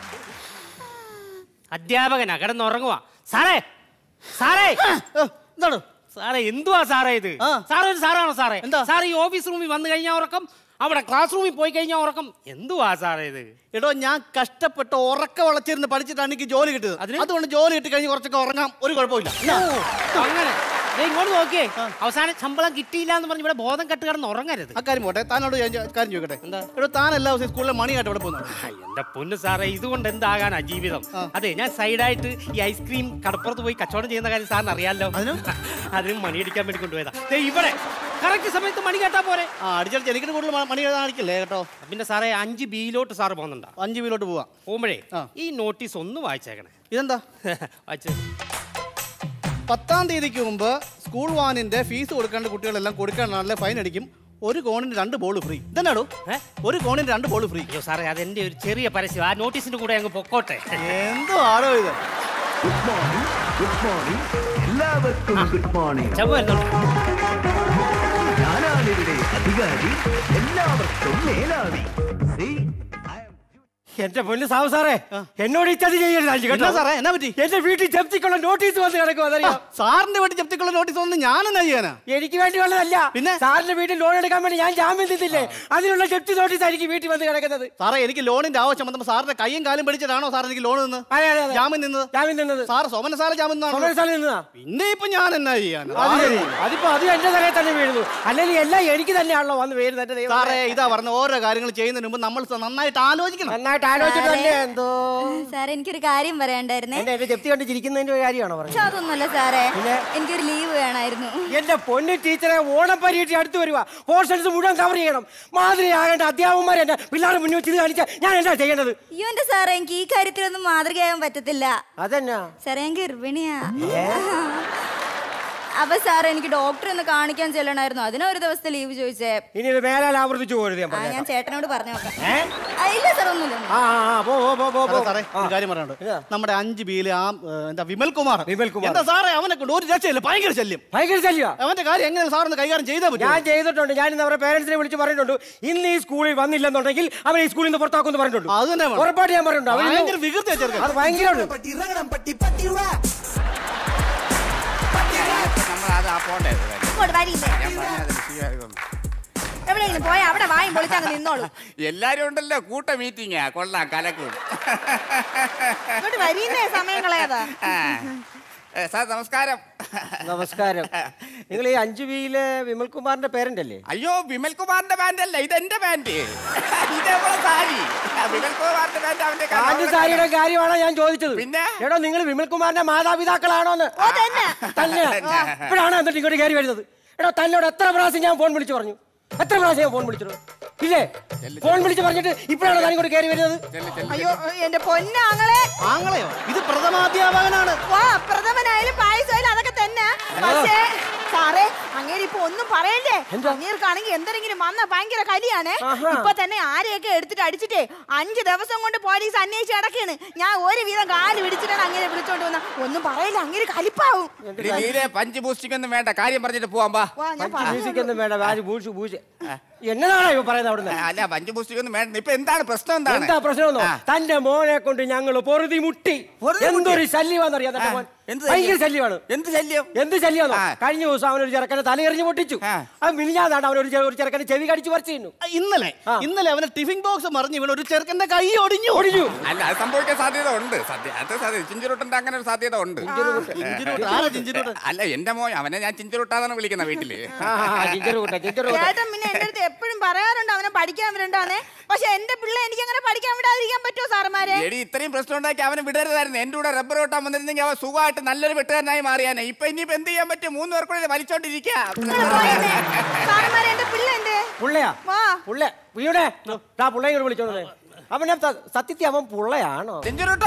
അധ്യാപകനാ കിടന്നുറങ്ങുവാ സാറേ സാറേ എന്താണ് സാറേ എന്തുവാ സാറേ ഇത് സാറേ ഒരു സാറാണോ സാറേ എന്താ സാറേ ഈ ഓഫീസ് റൂമിൽ വന്നു കഴിഞ്ഞാൽ ഉറക്കം അവിടെ ക്ലാസ് റൂമിൽ പോയി കഴിഞ്ഞാൽ ഉറക്കം എന്തുവാ സാറേ ഇത് എടോ ഞാൻ കഷ്ടപ്പെട്ട് ഉറക്ക വളച്ചിരുന്ന് പഠിച്ചിട്ടാണ് എനിക്ക് ജോലി കിട്ടിയത് അതുകൊണ്ട് ജോലി കിട്ടി കഴിഞ്ഞ് കുറച്ചൊക്കെ ഉറങ്ങാം ഒരു കുഴപ്പമില്ല ഓ, അങ്ങനെ ദേ ഇങ്ങോട്ട് നോക്കിയേ അവസാനം ശമ്പളം കിട്ടിയില്ല എന്ന് പറഞ്ഞ് ഇവിടെ ബോധം കെട്ട് കിടന്ന് ഉറങ്ങരുത് അക്കാര്യം പോട്ടെ താനോട് ഞാൻ ചോ- കാര്യം ചോദിക്കട്ടെ എന്താ എടോ താൻ എല്ലാ ദിവസവും സ്കൂളിലെ മണിയായിട്ട് ഇവിടെ പോകുന്നത് എന്റെ പൊന്ന് സാറേ ഇതുകൊണ്ട് എന്താകാനാ ജീവിതം അതെ ഞാൻ സൈഡായിട്ട് ഈ ഐസ്ക്രീം കടപ്പുറത്ത് പോയി കച്ചവടം ചെയ്യുന്ന കാര്യം സാറിന് അറിയാലോ അതിന് മണി അടിക്കാൻ വേണ്ടി കൊണ്ടുപോയതാ ദേ ഇവിടെ കറക്റ്റ് സമയത്ത് മണി കേട്ടാ പോരെ ആ അടിച്ചടിച്ച് എനിക്ക് കൂടുതൽ മ- മണി കാണിക്കില്ലേ കേട്ടോ പിന്നെ സാറേ അഞ്ച് ബിയിലോട്ട് സാറ് പോകുന്നുണ്ടോ അഞ്ച് ബിയിലോട്ട് പോവാം പോകുമ്പോഴേ ഈ നോട്ടീസ് ഒന്ന് വായിച്ചേക്കണേ ഇതെന്താ വായിച്ചു പത്താം തീയതിക്ക് മുമ്പ് സ്കൂൾ വാനിന്റെ ഫീസ് കൊടുക്കേണ്ട കുട്ടികളെല്ലാം കൊടുക്കാനാണല്ലേ ഫൈൻ അടിക്കും ഒരു കോണിന് രണ്ട് ബോൾ ഫ്രീ ഇതെന്നാടോ ഒരു കോണിന് രണ്ട് ബോൾ ഫ്രീ അയ്യോ സാറേ അതെന്റെ ഒരു ചെറിയ പരസ്യം ആ നോട്ടീസിന്റെ കൂടെ അങ്ങ് പൊക്കോട്ടെ എന്തോ ആടോ ഇത് ഗുഡ് മോർണിംഗ് ഗുഡ് മോർണിംഗ് എല്ലാവർക്കും ഗുഡ് മോർണിംഗ് ചമ്മ വരുന്നുണ്ട് ഞാനാണിവിടെ അധികാരി എല്ലാവർക്കും മേലാവി See, എന്റെ പൊന്ന് സാവു സാറേ എന്നോട് ഈ ചതി ചെയ്യരുത് അഞ്ച് കേട്ടോ എന്നാ സാറേ, എന്നാ പറ്റി? എന്റെ വീട്ടിൽ ജപ്തിക്കുള്ള നോട്ടീസ് വന്ന് കിടക്കും അതറിയാം സാറിന്റെ വീട്ടിൽ ജപ്തിക്കുള്ള നോട്ടീസ് ഒന്നും ഞാൻ എന്നാ ചെയ്യാനാ എനിക്ക് വേണ്ടി ഉള്ളതല്ല പിന്നെ സാറിന്റെ വീട്ടിൽ ലോൺ എടുക്കാൻ വേണ്ടി ഞാൻ ജാമ്യം നിന്നില്ലേ അതിനുള്ള ജപ്തി നോട്ടീസ് ആയിരിക്കും വീട്ടിൽ വന്ന് കിടക്കുന്നത് സാറേ എനിക്ക് ലോണിന്റെ ആവശ്യം വന്നപ്പോ സാറിന്റെ കൈയും കാലും പിടിച്ചിട്ടാണോ സാർ എനിക്ക് ലോൺ നിന്ന് അതെ, അതെ, അതെ. ജാമ്യം നിന്നത് ജാമ്യം നിന്നത് സാർ സോമന സാറ് ജാമ്യം നിന്നതാണോ? സോമന സാറ് നിന്നതാ? പിന്നെ ഇപ്പൊ ഞാൻ എന്നാ ചെയ്യാൻ അത് ശരി. അതിപ്പോ അത് എന്റെ തലയിൽ തന്നെ വീഴുന്നു അല്ലെങ്കിൽ എല്ലാം എനിക്ക് തന്നെയാണല്ലോ വന്ന് വീഴുന്നത് എന്റെ ദൈവമേ. സാറേ ഇതാ പറഞ്ഞ ഓരോ കാര്യങ്ങൾ ചെയ്യുന്നതിന് മുമ്പ് നമ്മൾ സ- നന്നായിട്ട് ആലോചിക്കണം നന്നായിട്ട് ആലോചിച്ചിട്ട് തന്നെ എന്തോ സാറേ എനിക്കൊരു കാര്യം പറയാണ്ടായിരുന്നേ എന്റെ എന്റെ ജപ്തി കണ്ട് ചിരിക്കുന്നതിന്റെ ഒരു കാര്യമാണോ പക്ഷെ പറഞ്ഞത് അതൊന്നുമല്ല സാറേ എനിക്കൊരു ലീവ് വേണമായിരുന്നു എന്റെ പൊന്നു ടീച്ചറെ ഓണം പരീക്ഷ അടുത്ത് വരുക പോർഷൻസ് മുഴുവൻ കവർ ചെയ്യണം മാതൃകയാകേണ്ട അധ്യാപകന്മാർ എന്റെ പിള്ളേരെ മുന്നിൽ വെച്ച് ഇത് കാണിച്ചാൽ ഞാൻ എന്താ ചെയ്യേണ്ടത് അയ്യോ എന്റെ സാറേ എനിക്ക് ഈ കാര്യത്തിലൊന്നും മാതൃകയാകാൻ പറ്റത്തില്ല അതെന്നാ സാറേ ഞാൻ ഗർഭിണിയാ അപ്പൊ സാറേ എനിക്ക് ഡോക്ടറെ ഒന്ന് കാണിക്കാൻ ചെല്ലണമായിരുന്നു അതിനാ ഒരു ദിവസത്തെ ലീവ് ചോദിച്ചേ ഇനി ഇത് മേലാൽ ആവർത്തിച്ചു പോരുത് ഞാൻ ആ ഞാൻ പറഞ്ഞേക്കാം. ചേട്ടനോട് പറഞ്ഞു നോക്കാം ആ, ഇല്ല സാർ ഒന്നുമില്ല ആ ആ, ആ പോ പോ പോ പോ പോ സാറേ ഒരു കാര്യം പറയാനുണ്ട് നമ്മുടെ അഞ്ച് ബിയില് ആ ഏ, എന്താ വിമൽ കുമാർ വിമൽ കുമാർ. എന്താ സാറേ അവനെ കൊണ്ട് ഒരു രക്ഷയില്ല ഭയങ്കര ശല്യം ഭയങ്കര ശല്യ അവന്റെ കാര്യം എങ്ങനെ സാറൊന്ന് കൈകാര്യം ചെയ്താൽ പറ്റും ഞാൻ ചെയ്തിട്ടുണ്ട് ഞാൻ ഇന്ന് അവരുടെ പേരൻസിനെ വിളിച്ച് പറഞ്ഞിട്ടുണ്ട് ഇന്ന് ഈ സ്കൂളിൽ വന്നില്ലെന്നുണ്ടെങ്കിൽ അവരെ ഈ സ്കൂളിൽ നിന്ന് പുറത്താക്കുമെന്ന് പറഞ്ഞിട്ടുണ്ട് അത് തന്നെ വേണം. ഉറപ്പായിട്ട് ഞാൻ പറഞ്ഞിട്ടുണ്ട് അവര് ഭയങ്കര വികൃതിയാ ചെറുക്കൻ. അത് ഭയങ്കരമാണ് നമ്മളത് ആ പോണ്ടേ ഇങ്ങോട്ട് വരില്ലേ എവിടെയെങ്കിലും പോയാ അവിടെ വായും പൊളിച്ചങ്ങ് നിന്നോളൂ എല്ലാരും ഉണ്ടല്ലോ കൂട്ട മീറ്റിംഗാ കൊള്ളാം കലക്കും ഇങ്ങോട്ട് വരീന്നേ സമയം കളയാതാ ആ. ഏ, സാർ നമസ്കാരം നമസ്കാരം നിങ്ങൾ ഈ അഞ്ചു ബിയിലെ വിമൽകുമാറിന്റെ പേരന്റ് അല്ലേ അയ്യോ വിമൽ കുമാറിന്റെ ബാൻഡ് അല്ല ഇത് എന്റെ ബാൻഡ് ഇതേപോലെ സാരി ആ, വിമൽ കുമാറിന്റെ ബാൻഡ് അവന്റെ ആദ്യ സാരിയുടെ കാര്യമാണോ ഞാൻ ചോദിച്ചത് പിന്നെ? എടോ നിങ്ങൾ വിമൽകുമാറിന്റെ മാതാപിതാക്കളാണോന്ന് തന്നെ ഇപ്പോഴാണ് എന്നിട്ട് ഇങ്ങോട്ട് കയറി വരുന്നത് എടോ തന്നോട് എത്ര പ്രാവശ്യം ഞാൻ ഫോൺ വിളിച്ചു പറഞ്ഞു എത്ര പ്രാവശ്യം ഞാൻ ഫോൺ വിളിച്ചിട്ടുണ്ട് ഇല്ലേ ഫോൺ വിളിച്ച് പറഞ്ഞിട്ട് ഇപ്പോഴാണ് താൻ ഇങ്ങോട്ട് കയറി വരുന്നത് അയ്യോ എന്റെ പൊന്നാങ്ങളെ ആങ്ങളെയോ ഇത് പ്രഥമാധ്യാപകനാണ് വാ പ്രഥമനായാലും പായസമായാലും അതൊക്കെ തന്നെ പക്ഷേ സാറേ അങ്ങേര് ഇപ്പൊ ഒന്നും പറയണ്ടേ അങ്ങേർക്കാണെങ്കിൽ എന്തെങ്കിലും വന്ന ഭയങ്കര കലിയാണ് ഇപ്പൊ തന്നെ ആരെയൊക്കെ എടുത്തിട്ട് അടിച്ചിട്ടേ അഞ്ച് ദിവസം കൊണ്ട് പോലീസ് അന്വേഷിച്ച് അടക്കാണ് ഞാൻ ഒരു വീതം കാല് പിടിച്ചിട്ടാണ് അങ്ങനെ വിളിച്ചോണ്ട് വന്ന ഒന്നും പറയില്ല അങ്ങേര് കലിപ്പാവും നീരെ പഞ്ച് ബൂസ്റ്റിംഗ് ഒന്നും വേണ്ട കാര്യം പറഞ്ഞിട്ട് പോവാം വാ വാ ഞാൻ മ്യൂസിക് ഒന്നും വേണ്ട വാരി പൂച്ച് പൂച്ച് എന്നതാണോ ഇവ പറയുന്നത് അവിടുന്ന് അല്ല പഞ്ച് ബൂസ്റ്റിംഗ് ഒന്നും വേണ്ട ഇപ്പൊ എന്താണ് പ്രശ്നം എന്താണ് എന്താ പ്രശ്നം ആ. തന്റെ മോനെ കൊണ്ട് ഞങ്ങൾ പൊറുതി മുട്ടി പൊറുതി മുട്ടി? എന്തൊരു ശല്യമാണെന്നറിയാം തന്റെ ആ. മോൻ എന്ത് ഭയങ്കര ശല്യം? ശല്യമാണ് എന്ത് ശല്യം എന്ത് ശല്യമാണോ കഴിഞ്ഞ ദിവസം അവനൊരു ചെറുക്കനെ തലയെറിഞ്ഞ് പൊട്ടിച്ചു അത് മിനിഞ്ഞാതാണ് അവനൊരു ചെ- ഒരു ചെറുക്കനെ ചെവി കടിച്ചു പറിച്ചു തിന്നു ഇന്നലെ ഇന്നലെ അവന് ടിഫിൻ ബോക്സ് മറിഞ്ഞു വീണ് ഒരു ചെറുക്കന്റെ കൈ ഒടിഞ്ഞു ഒടിഞ്ഞു അല്ല അത് സംഭവിക്കാൻ സാധ്യത ഉണ്ട് സത്യ അത് സാധ്യത ചിഞ്ചുരുട്ടന്റെ അങ്ങനെ ഒരു സാധ്യത ഉണ്ട് ചിഞ്ചുരുട്ട്. ആരാ ചിഞ്ചുരുട്ട്? അല്ല എന്റെ മോൻ അവനെ ഞാൻ ചിഞ്ചുരുട്ടാന്നാണ് വിളിക്കുന്ന വീട്ടില് ചേട്ടൻ പിന്നെ എന്റെ അടുത്ത് എപ്പോഴും പറയാറുണ്ട് അവനെ പഠിക്കാൻ വിടണ്ടാന്നേ പക്ഷെ എന്റെ പിള്ള എനിക്ക് അങ്ങനെ പഠിക്കാൻ വിടാതിരിക്കാൻ പറ്റുമോ സാറന്മാരെ എടി ഇത്രയും പ്രശ്നം ഉണ്ടാക്കി അവനെ വിടരുതായിരുന്നു എന്റെ കൂടെ റബ്ബർ വെട്ടാൻ വന്നിരുന്നെങ്കിൽ അവൻ സുഖമായിട്ട് നല്ലൊരു വെട്ടുകാരനായി മാറിയാനെ ഇപ്പൊ ഇനിയിപ്പോ എന്ത് ചെയ്യാൻ പറ്റും മൂന്ന് പേർക്കൂടെ വലിച്ചോണ്ടിരിക്കുക സാറന്മാരെ എന്റെ പിള്ള എന്റെ പുള്ളയാ വാ പുള്ള വീടെ ആ പുള്ളയെ ഇങ്ങോട്ട് വിളിച്ചോണ്ടേ അവനെ സ- സത്യത്തിൽ അവൻ പുള്ളയാണോ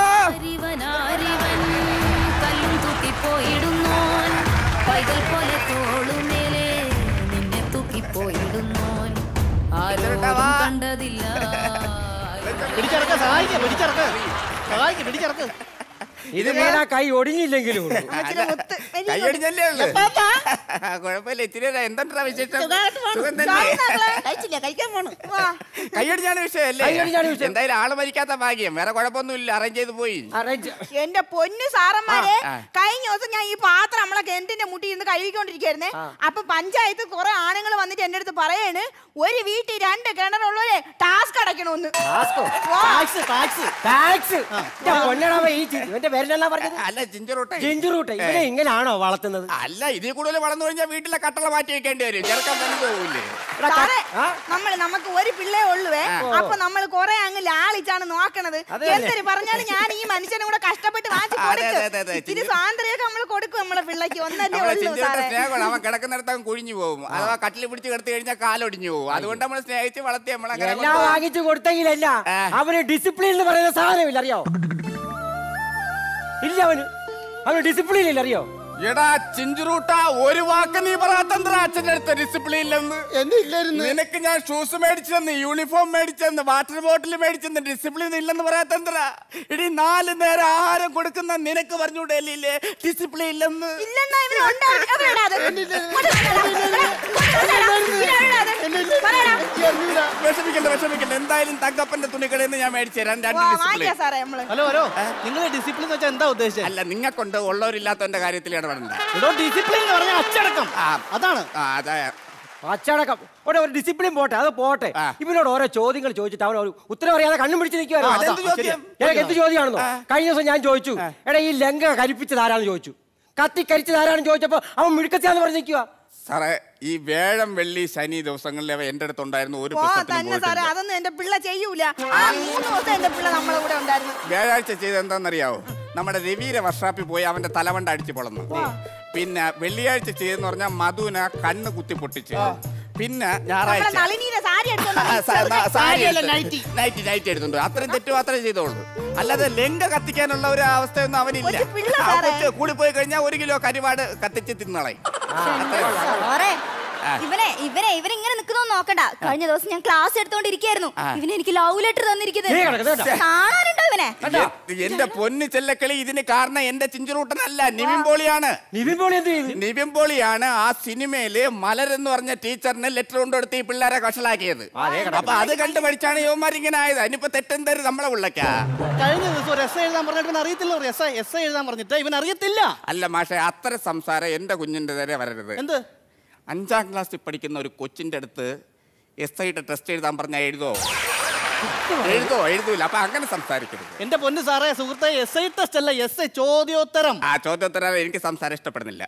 അറിവനാരിവൻ കല്ലും തൂക്കിപ്പോയിടുന്നോൻ പൈതൽ പോലെ തോളുമേലെ നിന്നെ തൂക്കിപ്പോയിടുന്നോൻ ആരോടും കണ്ടതില്ല പിടിച്ചിറക്ക സഹായിക്ക പിടിച്ചിറക്ക സഹായിക്ക പിടിച്ചിറക്ക് ഇത് വീണാ കൈ ഒടിഞ്ഞില്ലെങ്കിലും ഉള്ളൂ. കൈയടിഞ്ഞല്ലേ ഉള്ളു കുഴപ്പമില്ല ഇത്തിരി എന്താ വിശേഷം സുഖം തന്നെ കഴിച്ചില്ല കഴിക്കാൻ പോണു കൈയടിഞ്ഞാണ് വിഷയം കൈയടിഞ്ഞാണ് അല്ലേ വിഷയം. എന്തായാലും ആള് മരിക്കാത്ത ഭാഗ്യം വേറെ കുഴപ്പമൊന്നുമില്ല അറേഞ്ച് ചെയ്ത് പോയി എന്റെ പൊന്നു സാറന്മാരെ ആ, ആ. കഴിഞ്ഞ ദിവസം ഞാൻ ഈ പാത്രം നമ്മളെ കിണറ്റിന്റെ മുട്ടി ഇരുന്ന് കഴുകിക്കൊണ്ടിരിക്കായിരുന്നേ അപ്പൊ പഞ്ചായത്ത് കുറെ ആണുങ്ങൾ വന്നിട്ട് എന്റെ അടുത്ത് പറയാണ് ഒരു വീട്ടിൽ രണ്ട് കിണറുള്ളവരെ ടാസ്ക് അടയ്ക്കണമെന്ന് ടാക്സ് ടാക്സ് ടാക്സ് പൊന്നടവ ഈ ചി- ഇവന്റെ പേരിലെന്നാ പറഞ്ഞത് അല്ല ജിഞ്ചറൂട്ടെ ജിഞ്ചുറൂട്ടെ ഇവനെ ഇങ്ങനാണോ വളർത്തുന്നത് അല്ല ഇതിൽ കൂടുതൽ വളർന്നു കഴിഞ്ഞാൽ വീട്ടിലെ കട്ടള മാറ്റി വെക്കേണ്ടി വരും ചെറുക്കാൻ തന്നെ പോകില്ലേ സാറേ നമ്മൾ നമുക്ക് ഒരു പിള്ളേ ഉള്ളുവേ അപ്പൊ നമ്മൾ കുറെ അങ്ങ് ലാളിച്ചാണ് നോക്കണത് അതെ. എന്തൊരു പറഞ്ഞാലും ഞാൻ ഈ മനുഷ്യനെ കൂടെ കഷ്ടപ്പെട്ട് വാങ്ങിച്ചു അതെ, അതെ, അതെ, കൊടുക്കും അതെ. ഇത്തിരി സ്വാതന്ത്ര്യമൊക്കെ നമ്മൾ കൊടുക്കും നമ്മളെ പിള്ളേക്ക് ഒന്നല്ലേ നമ്മളെ ഉള്ളൂ ചിഞ്ചുരുട്ട സാറേ സ്നേഹമാണ് അവൻ കിടക്കുന്നിടത്ത് അവൻ കുഴിഞ്ഞു പോകും അഥവാ കട്ടിൽ പിടിച്ച് കിടത്തി കഴിഞ്ഞാൽ കാലൊടിഞ്ഞു പോകും അതുകൊണ്ട് നമ്മൾ സ്നേഹിച്ച് വളർത്തി നമ്മളങ്ങനെ എല്ലാം വാങ്ങിച്ചു കൊടുത്തെങ്കിലല്ല അവന് ഡിസിപ്ലിൻ എന്ന് പറയുന്ന സാധനമില്ല അറിയോ ഇല്ല അവന് അവന് ഡിസിപ്ലിൻ ഇല്ല അറിയോ എടാ ചിഞ്ചുറൂട്ട ഒരു വാക്ക് നീ പറയാത്തന്ത്ര അച്ഛൻ്റെ അടുത്ത് ഡിസിപ്ലിൻ ഇല്ലെന്ന് നിനക്ക് ഞാൻ ഷൂസ് മേടിച്ചെന്ന് യൂണിഫോം മേടിച്ചെന്ന് വാട്ടർ ബോട്ടിൽ മേടിച്ചെന്ന് ഡിസിപ്ലിൻ ഇല്ലെന്ന് പറയാത്തന്ത്ര ഇടി നാല് നേരം ആഹാരം കൊടുക്കുന്ന നിനക്ക് പറഞ്ഞുകൂടല്ലേ ഡിസിപ്ലിൻ ഇല്ലെന്ന് ഇല്ലെന്നാ ഇവന് ഉണ്ട്. എവിടെയാടാ അത്? ഇങ്ങോട്ട് വന്നെടാ. വിഷമിക്കണ്ട വിഷമിക്കണ്ട എന്തായാലും തങ്കപ്പന്റെ തുണിക്കടയിൽ നിന്ന് ഞാൻ മേടിച്ചു തരാം രണ്ട് വാ, ഡിസിപ്ലിൻ വാങ്ങിക്കാം സാറേ നമ്മള് ഹലോ ഹലോ നിങ്ങൾ ഡിസിപ്ലിൻ വെച്ചാൽ എന്താ ഉദ്ദേശിച്ചത് അല്ല നിങ്ങൾക്കുണ്ട് ഉള്ളവരില്ലാത്തവന്റെ കാര്യത്തിൽ ഇടപെടണ്ട എടോ ഡിസിപ്ലിൻ എന്ന് പറഞ്ഞാൽ അച്ചടക്കം അതാണ് ആ അതാ അച്ചടക്കം ഇവിടെ ഒരു ഡിസിപ്ലിൻ പോട്ടെ അത് പോട്ടെ ഇവനോട് ഓരോ ചോദ്യങ്ങൾ ചോദിച്ചിട്ട് അവൻ ഒരു ഉത്തരം അറിയാതെ കണ്ണും പിടിച്ച് നിൽക്കുവായിരുന്നു ആ, അതെന്ത് ചോദ്യം? എനിക്ക് എന്ത് ചോദ്യമാണെന്നോ കഴിഞ്ഞ ദിവസം ഞാൻ ചോദിച്ചു എടാ ഈ ലങ്ക കരിപ്പിച്ചത് ആരാന്ന് ചോദിച്ചു കത്തി കരിച്ചത് ആരാണെന്ന് ചോദിച്ചപ്പോ അവൻ മിടുക്കത്തിയാന്ന് പറഞ്ഞ് നിൽക്കുക സാറേ ഈ വേഴം വെള്ളി ശനി ദിവസങ്ങളിൽ അവ എന്റെ അടുത്തുണ്ടായിരുന്നു ഒരു പോ പ്രശ്നത്തിനും തന്നെ സാറേ പോയിട്ടില്ല അതൊന്നും എന്റെ പിള്ള ചെയ്യൂല ആ മൂന്ന് ദിവസം എന്റെ പിള്ള നമ്മളെ കൂടെ ഉണ്ടായിരുന്നു വ്യാഴാഴ്ച ചെയ്ത് എന്താണെന്നറിയാവോ നമ്മുടെ രവീര വർഷാപ്പിൽ പോയി അവന്റെ തലവണ്ട അടിച്ചു പൊളന്നു പിന്നെ വെള്ളിയാഴ്ച ചെയ്തെന്ന് പറഞ്ഞാൽ മധുവിനെ കണ്ണ് കുത്തി പൊട്ടിച്ച് പിന്നെ നമ്മളെ ഞായറാഴ്ച നളിനീരെ സാരി എടുത്തോണ്ട് ആ, വന്ന് സാ- ചെറുക്കൻ. സാ- സാരി സാരിയല്ല, എടുത്ത് നൈറ്റി. നൈറ്റി നൈറ്റി എടുത്തുണ്ട് അത്രയും തെറ്റ് മാത്രമേ ചെയ്തോളൂ അല്ലാതെ ലെങ്ക കത്തിക്കാനുള്ള ഒരു അവസ്ഥയൊന്നും അവനില്ല ഒരു പിള്ള ആ, സാറേ. കൊച്ച് കൂടി പോയി കഴിഞ്ഞാൽ ഒരു കിലോ കരിവാട് കത്തിച്ച് തിന്നളയും സാറേ ആ. ഇവനെ ഇവനെ ഇവരിങ്ങനെ നിൽക്കുന്നു നോക്കണ്ട കഴിഞ്ഞ ദിവസം ഞാൻ ക്ലാസ് എടുത്തോണ്ടിരിക്കായിരുന്നു ആ. ഇവന് എനിക്ക് ലവ് ലെറ്റർ ദേ കിടക്ക്, ദേ തന്നിരിക്കുന്നത് കിടക്ക്. കാണാനുണ്ടോ ഇവനെ എ- എന്റെ പൊന്ന് ചെല്ലക്കളി ഇതിന് കാരണം എന്റെ ചിഞ്ചുറൂട്ടനല്ല നിവിൻ പോളിയാണ് നിവിൻ പോളി എന്ത് ചെയ്തു നിവിൻ പോളിയാണ് ആ സിനിമയില് മലർ എന്ന് പറഞ്ഞ ടീച്ചറിന് ലെറ്റർ കൊണ്ടുകൊടുത്ത് ഈ പിള്ളേരെ കഷലാക്കിയത് അപ്പൊ അത് കണ്ട് പഠിച്ചാണ് യുവമാരിങ്ങനെ ആയത് അതിനിപ്പോ തെറ്റെന്തരും നമ്മളെ ഉള്ളക്കാ കഴിഞ്ഞ ദിവസം ഒരു എസ് എഴുതാൻ പറഞ്ഞിട്ട് ഇവൻ അറിയത്തില്ല എസ് ഐ എസ് എഴുതാൻ പറഞ്ഞിട്ട് ഇവൻ അറിയത്തില്ല അല്ല മാഷെ അത്ര സംസാരം എന്റെ കുഞ്ഞിന്റെ നേരെ വരരുത് എന്ത് അഞ്ചാം ക്ലാസ്സിൽ പഠിക്കുന്ന ഒരു കൊച്ചിന്റെ അടുത്ത് എസ് ഐയുടെ ടെസ്റ്റ് എഴുതാൻ പറഞ്ഞാൽ എഴുതോ എഴുതോ എഴുതൂല അപ്പൊ അങ്ങനെ സംസാരിക്കരുത് എന്റെ പൊന്ന് സാറേ സുഹൃത്തെ എസ് ഐ ടെസ്റ്റ് അല്ല എസ് ഐ ചോദ്യോത്തരം ആ ചോദ്യോത്തരം എനിക്ക് സംസാരം ഇഷ്ടപ്പെടുന്നില്ല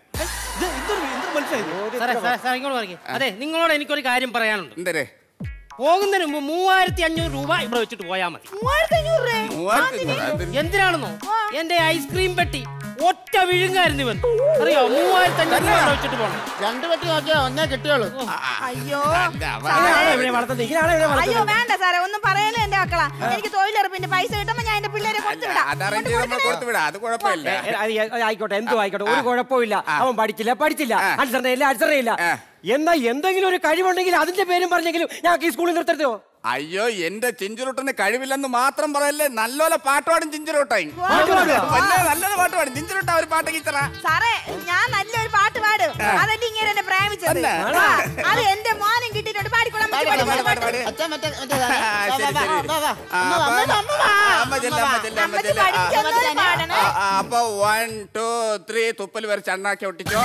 സാറേ സാറേ സാറേ ഇങ്ങോട്ട് പറയും അതെ നിങ്ങളോട് എനിക്കൊരു കാര്യം പറയാനുണ്ട് എന്തരേ പോകുന്നതിന് മുമ്പ് മൂവായിരത്തി അഞ്ഞൂറ് രൂപ ഇവിടെ വെച്ചിട്ട് പോയാൽ മതി എന്തിനാണെന്നോ എന്റെ ഐസ്ക്രീം പെട്ടി ഒറ്റ വിഴുങ്ങായിരുന്നു ഇവൻ അറിയോ മൂവായിരത്തി അഞ്ഞൂറ് രൂപ ഇവിടെ വെച്ചിട്ട് പോകണം രണ്ട് പെട്ടി നോക്കിയാ ഒന്നേ കിട്ടിയുള്ളൂ അയ്യോ ഇങ്ങനെയാണോ ഇവനെ വളർത്തുന്നത് ഇങ്ങനെയാണോ ഇവനെ അയ്യോ വളർത്തുന്നത് വേണ്ട സാറേ ഒന്നും പറയല്ലേ എന്റെ മക്കളാ എനിക്ക് തൊഴിലുറപ്പിന്റെ പൈസ കിട്ടുമ്പോ ഞാൻ എന്റെ പിള്ളേരെ കൊടുത്തു വിടാം അത് അറേഞ്ച് ചെയ്ത് നമ്മൾ കൊടുത്തു വിടാം അത് കുഴപ്പമില്ല ഏ, അത് അത് ആയിക്കോട്ടെ എന്തോ ആയിക്കോട്ടെ ഒരു കുഴപ്പമില്ല അവൻ പഠിച്ചില്ല പഠിച്ചില്ല അനുസരണയില്ല അനുസരണയില്ല എന്നാ എന്തെങ്കിലും ഒരു കഴിവുണ്ടെങ്കിൽ അതിന്റെ പേരും പറഞ്ഞെങ്കിലും ഞങ്ങൾക്ക് ഈ സ്കൂളിൽ നിർത്തരുതോ അയ്യോ എന്റെ ചിഞ്ചുരുട്ടന് കഴിവില്ലെന്ന് മാത്രം പറയല്ലേ നല്ലോലെ പാട്ടുപാടും ചിഞ്ചുരുട്ടായി പാട്ട് പാടുവോ? നല്ലൊരു പാട്ട് പാടും ചിഞ്ചുരുട്ട ഒരു പാട്ട് ടീച്ചറാ സാറേ ഞാൻ നല്ലൊരു പാട്ട് പാടും അതല്ലേ ഇങ്ങനെ എന്നെ പ്രേമിച്ചത് തന്നെ? ആ, അത് എന്റെ മോനും കിട്ടിയിട്ടുണ്ട് പാടിക്കൊള്ളാൻ പറ്റും, പാടി, പാടി, പാടി. ആ, ശരി, ശരി. ആ, അപ്പൊ- ആ, അമ്മ ചെല്ല്, അമ്മ ചെല്ല്, അമ്മ ചെല്ല്. ആ, പഠിച്ചൊന്നും പാടണേ. ആ, ആ, അപ്പൊ വൺ ടു ത്രീ തുപ്പൽ വരെ ചണ്ണാക്കി ഒട്ടിച്ചോ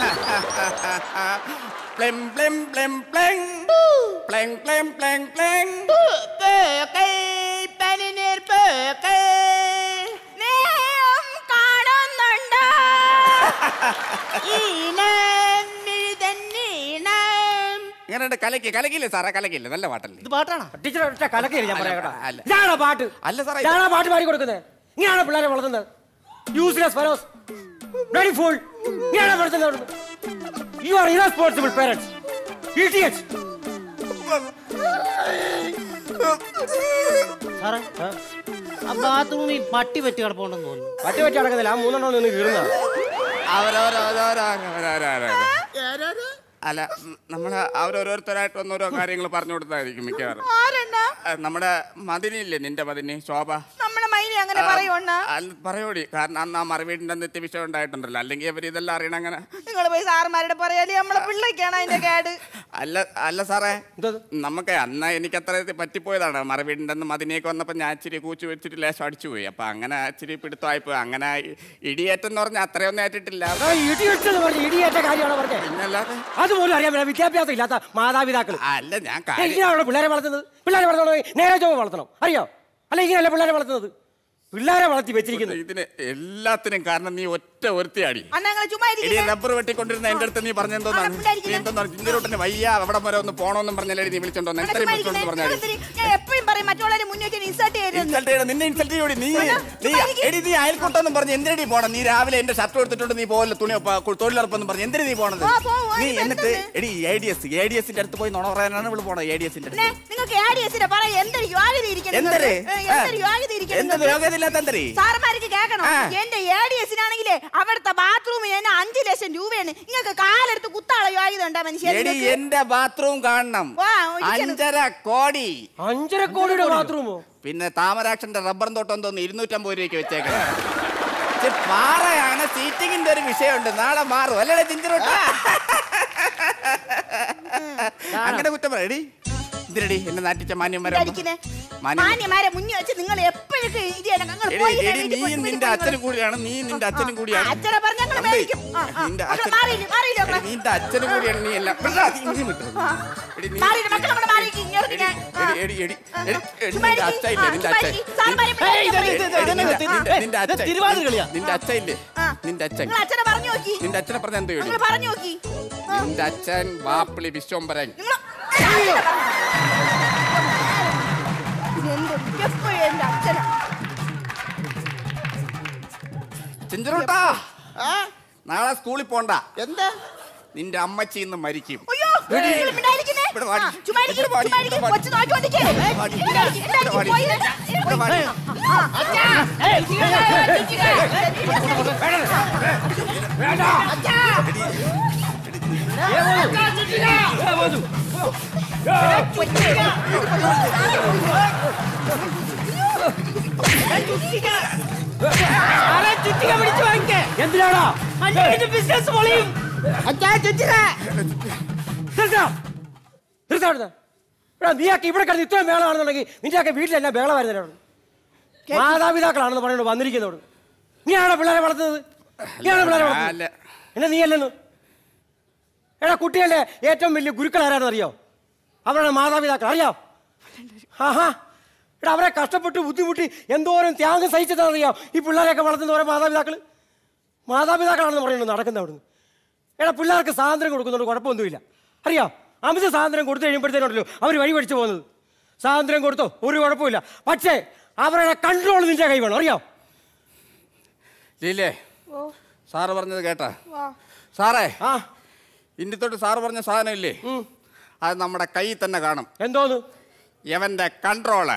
പ്ലെം പ്ലെം പ്ലെം പ്ലെം പ്ലെം പ്ലെം പ്ലെം പ്ലെം സ്നേഹം കാണുന്നുണ്ടോ ഈണം മിഴുതന്നീണം. ഇങ്ങനെ കലക്കി കലക്കില്ലേ സാറേ കലക്കില്ലേ നല്ല പാട്ടല്ലേ ഇത് പാട്ടാണ് ടീച്ചർ ഒറ്റ കലക്കില്ല ഞാൻ പറയാം കേട്ടോ അല്ല. ഇതാണോ പാട്ട് അല്ല സാറേ ഇതാണോ പാട്ട് പാടി കൊടുക്കുന്നത് ഇങ്ങനെയാണോ പിള്ളേരെ വളർത്തുന്നത് യൂസ്ലെസ് ഫെലോസ് ബ്ലഡി ഫൂൾ ഇങ്ങനെയാണോ വളർത്തുന്നത് you are irresponsible parents idiots സാറേ ആ ബാത്റൂമിൽ പട്ടി പറ്റി കിടപ്പുണ്ടെന്ന് തോന്നുന്നു പറ്റി പറ്റി നടക്കുന്നില്ല ആ മൂന്നെണ്ണം നിന്ന് കീറുന്നതാണ് അവരവരവരവരവരവര അല്ല ഉം, നമ്മള് അവരോരോരുത്തരായിട്ട് വന്നോരോ കാര്യങ്ങൾ പറഞ്ഞു കൊടുത്തായിരിക്കും മിക്കവാറും ആരെണ്ണ ആ, നമ്മുടെ മദിനില്ലേ നിന്റെ മദിനി ശോഭ നമ്മളെ മൈലി അങ്ങനെ പറയുവണ്ണ അല്ല, പറയൂടി കാരണം അന്ന് ആ മറുവീടിന്റെ നിത്യ വിഷയം ഉണ്ടായിട്ടുണ്ടല്ലോ അല്ലെങ്കിൽ ഇവർ ഇതെല്ലാം അറിയണം അങ്ങനെ നിങ്ങൾ പോയി സാറുമാരുടെ പറയാലേ നമ്മളെ പിള്ളേക്കാണ് അതിന്റെ കേട് അല്ല അല്ല സാറേ നമുക്ക് അന്ന് എനിക്ക് അത്ര ഇത് പറ്റിപ്പോയതാണ് മറുവീടിന്റെ അന്ന് മദിനിയൊക്കെ വന്നപ്പോൾ ഞാൻ ഇച്ചിരി കൂച്ചു വെച്ചിട്ട് ലേശം അടിച്ചു പോയി അപ്പൊ അങ്ങനെ ഇച്ചിരി പിടുത്തമായിപ്പോയി അങ്ങനെ ഇ- ഇടിയേറ്റെന്ന് പറഞ്ഞാൽ അത്രയൊന്നും ഏറ്റിട്ടില്ല ഇഡിയറ്റ്സ് എന്ന് പറഞ്ഞ ഇടിയേറ്റ കാര്യമാണ് പറഞ്ഞത് പിന്നല്ലാതെ അതുപോലും അറിയാൻ പറ്റില്ല വിദ്യാഭ്യാസം ഇല്ലാത്ത മാതാപിതാക്കൾ അല്ല ഞാൻ കാര്യം- എങ്ങനെയാണോ പിള്ളേരെ വളർത്തുന്നത് പിള്ളേരെ വളർത്തണം നേരെ ചൊവ്വ വളർത്തണം അറിയോ അല്ല ഇങ്ങനെയല്ല പിള്ളേരെ വളർത്തുന്നത് പിള്ളേരെ വളർത്തി വെച്ചിരിക്കുന്നത് ഇതിന് എല്ലാത്തിനും കാരണം നീ ഒറ്റ ഒരുത്തിയാടി അണ്ണ ഞങ്ങൾ ചുമ്മാ എടി ഇരിക്കുന്നേ. റബ്ബർ വെട്ടിക്കൊണ്ടിരുന്ന എന്റെ അടുത്ത് നീ പറഞ്ഞെന്തോന്നാണ് നീ എന്തോന്നാണ് ചിഞ്ചിരോട്ടിന് വയ്യ അവിടെ വരെ ഒന്ന് പോണോന്നും പറഞ്ഞല്ലേ നീ വിളിച്ചോണ്ടോ അണ്ണ ഇത്രയും ചുമ്മാ വിളിച്ചോണ്ട് ഇരിക്കുന്നേ. പറഞ്ഞാൽ നിങ്ങൾ ഇത്തിരി- ഞാൻ എപ്പോഴും പറയും മറ്റുള്ളവരെ മുന്നിൽ വെച്ച് ഇൻസൾട്ട് ചെയ്യരുത് ഇൻസൾട്ട് ചെയ്യണം നിന്നെ ഇൻസൾട്ട് ചെയ്യോടി നീ നീ എടി നീ അയൽക്കൂട്ടം പറഞ്ഞ് എന്തിനടി പോണം നീ രാവിലെ എന്റെ ഷർട്ട് എടുത്തിട്ടുണ്ട് നീ പോലെ തുണി ഒപ്പ- തൊഴിലുറപ്പെന്ന് പറഞ്ഞ് എന്തിനു നീ പോണത് പോ, പോ, നീ അതിന് എന്നിട്ട് എന്തുണ്ട്? എടി A D S A D എസിന്റെ അടുത്ത് പോയി നുണ പറയാനാണ് ഇവിടെ പോണത് എ ഡി എസിന്റെ പിന്നെ അടുത്ത് നിങ്ങൾക്ക് ആഡിയസിന്റെ പറ എന്തൊരു യോഗ്യത ഇരിക്കുന്നു എന്തര്? നിങ്ങൾക്ക്? ഏ, എന്തൊരു യോഗ്യത ഇരിക്കുന്നു എന്ത് നിങ്ങൾക്ക്? യോഗ്യതയില്ലാത്ത എന്തര്? സാറന്മാർക്ക് കേൾക്കണം ആ. എന്റെ ആണെങ്കിലേ അവിടുത്തെ ബാത്റൂമിന് തന്നെ അഞ്ചു ലക്ഷം രൂപയാണ് നിങ്ങൾക്ക് കാലെടുത്ത് കുത്താളെ യോഗ്യത ഉണ്ടാ മനുഷ്യൻ എടി എന്റെ ബാത്റൂം കാണണം വാ, ഒരിക്കലും. അഞ്ചര കോടി അഞ്ചര കോടിയുടെ ബാത്റൂമോ പിന്നെ താമരാക്ഷന്റെ റബ്ബർ തോട്ടം തോന്നുന്നു ഇരുന്നൂറ്റമ്പത് രൂപയ്ക്ക് വെച്ചേക്കണം ഇത് പാറയാണ് സീറ്റിങ്ങിന്റെ ഒരു വിഷയമുണ്ട് നാളെ മാറും അല്ലേ ചിഞ്ചിറോട്ട അങ്ങനെ കുറ്റം പറയടി ഇതിരടി എന്നെ നാട്ടിച്ച മാന്യന്മാരെ ഇതടിക്കുന്നെ. മാന്യമാരെ മുന്നിൽ വെച്ച് നിങ്ങൾ എപ്പോഴും ഇത് ചെയ്യണം ഞങ്ങൾ എടി, പോയി എടി, നീ നിന്റെ അച്ഛനും കൂടിയാണ് നീ നിന്റെ അച്ഛനും കൂടിയാണ് അച്ഛനെ പറഞ്ഞ ഞങ്ങൾ അമ്പേ, മേടിക്കും ആ, ആ. നിന്റെ മക്കളെ അച്ഛൻ- മാറിയില്ലേ മാറിയില്ലേ എടി, നിന്റെ അച്ഛനും കൂടിയാണ് നീ എല്ലാം വിടാ, നീ ഇങ്ങ് വിട്ടോ. എടി, നീ- മാറിയില്ലേ മക്കളെ അങ്ങോട്ട് മാറിയിക്ക് ഇങ്ങോട്ട് ഞാൻ ആ. എടി, എടി, എടി, എടി, എടി, ചുമ്മാ നിന്റെ ഇരിക്ക്. അച്ഛയില്ലേ ആ, നിന്റെ ചുമ്മാ അച്ഛൻ ഇരിക്ക്. സാറന്മാരെ നിന്റെ- വിളിക്കാൻ എടി, പറയും. എടി, നിന്റെ- നിന്റെ- നിന്റെ ഇത് അച്ഛൻ തിരുവാതിര കളിയാ? നിന്റെ അച്ഛയില്ലേ നിന്റെ അച്ഛൻ നിങ്ങൾ അച്ഛനെ പറഞ്ഞു നോക്കി നിന്റെ അച്ഛനെ പറഞ്ഞ എന്തോ നിങ്ങൾ പറഞ്ഞു നോക്കി നിന്റെ അച്ഛൻ വാപ്പിളി വിശ്വംബരൻ എന്ത് എപ്പോഴും എന്റെ അച്ഛനാ ചിഞ്ചറോട്ടാ നാളെ സ്കൂളിൽ പോണ്ട എന്താ നിന്റെ അമ്മച്ചി ഇന്ന് മരിക്കും അയ്യോ നിങ്ങൾ മിണ്ടാതിരിക്കുന്നേ. ഇവിടെ വാടി. ആ, ചുമ്മാ ഇരിക്ക്, ഇവിടെ വാടി, ചുമ്മാ ഇരിക്ക്. ഇവിടെ വാടി. കൊച്ചു നോക്കിക്കൊണ്ടിരിക്ക്. വാടി. ഇവിടെ ഇരിക്ക്, ഇവിടെ ഇരിക്ക്, ഇവിടെ വാടി. പോയി. ഇവിടെ വാടി. ആ, അച്ഛാ. ഏയ്, ചിരിക്കേ, ചിരിക്കേ. അച്ഛാ. എന്തിനാടാ ബിസിനസ് പൊളിയും നീയൊക്കെ ഇവിടെ കിടന്ന് ഇത്രയും മേളമാണെന്നുണ്ടെങ്കിൽ നിന്റെയൊക്കെ വീട്ടിലെല്ലാം ബേളമായിരുന്നു മാതാപിതാക്കളാണെന്ന് പറയുന്നത് വന്നിരിക്കുന്നതോട് നീയാണോ പിള്ളേരെ വളർത്തുന്നത് നീയാണോ പിള്ളേരെ വളർത്തുന്നത് എന്നാ നീ അല്ലെന്ന് എടാ കുട്ടികളുടെ ഏറ്റവും വലിയ ഗുരുക്കൾ ആരാണെന്ന് അറിയോ അവരുടെ മാതാപിതാക്കൾ അറിയോ ആഹാ എടാ അവരെ കഷ്ടപ്പെട്ട് ബുദ്ധിമുട്ടി എന്തോരം ത്യാഗം സഹിച്ചതാണെന്നറിയോ ഈ പിള്ളേരെയൊക്കെ വളർത്തുന്ന ഓരോ മാതാപിതാക്കൾ മാതാപിതാക്കളാണെന്ന് പറയുന്നത് നടക്കുന്നത് അവിടുന്ന് എടാ പിള്ളേർക്ക് സ്വാതന്ത്ര്യം കൊടുക്കുന്നതുകൊണ്ട് കുഴപ്പമൊന്നുമില്ല അറിയോ അമിത സ്വാതന്ത്ര്യം കൊടുത്തു കഴിയുമ്പോഴത്തേനുണ്ടല്ലോ അവർ വഴി പഠിച്ചു പോകുന്നത് സ്വാതന്ത്ര്യം കൊടുത്തോ ഒരു കുഴപ്പമില്ല പക്ഷേ അവരുടെ കൺട്രോൾ നിന്റെ കൈ വേണം അറിയോ ലീലേ സാറ് പറഞ്ഞത് കേട്ടാ സാറേ ഇനി തൊട്ട് സാറ് പറഞ്ഞ സാധനം ഇല്ലേ അത് നമ്മുടെ കയ്യിൽ തന്നെ കാണും എന്തോന്ന് യവന്റെ കൺട്രോള്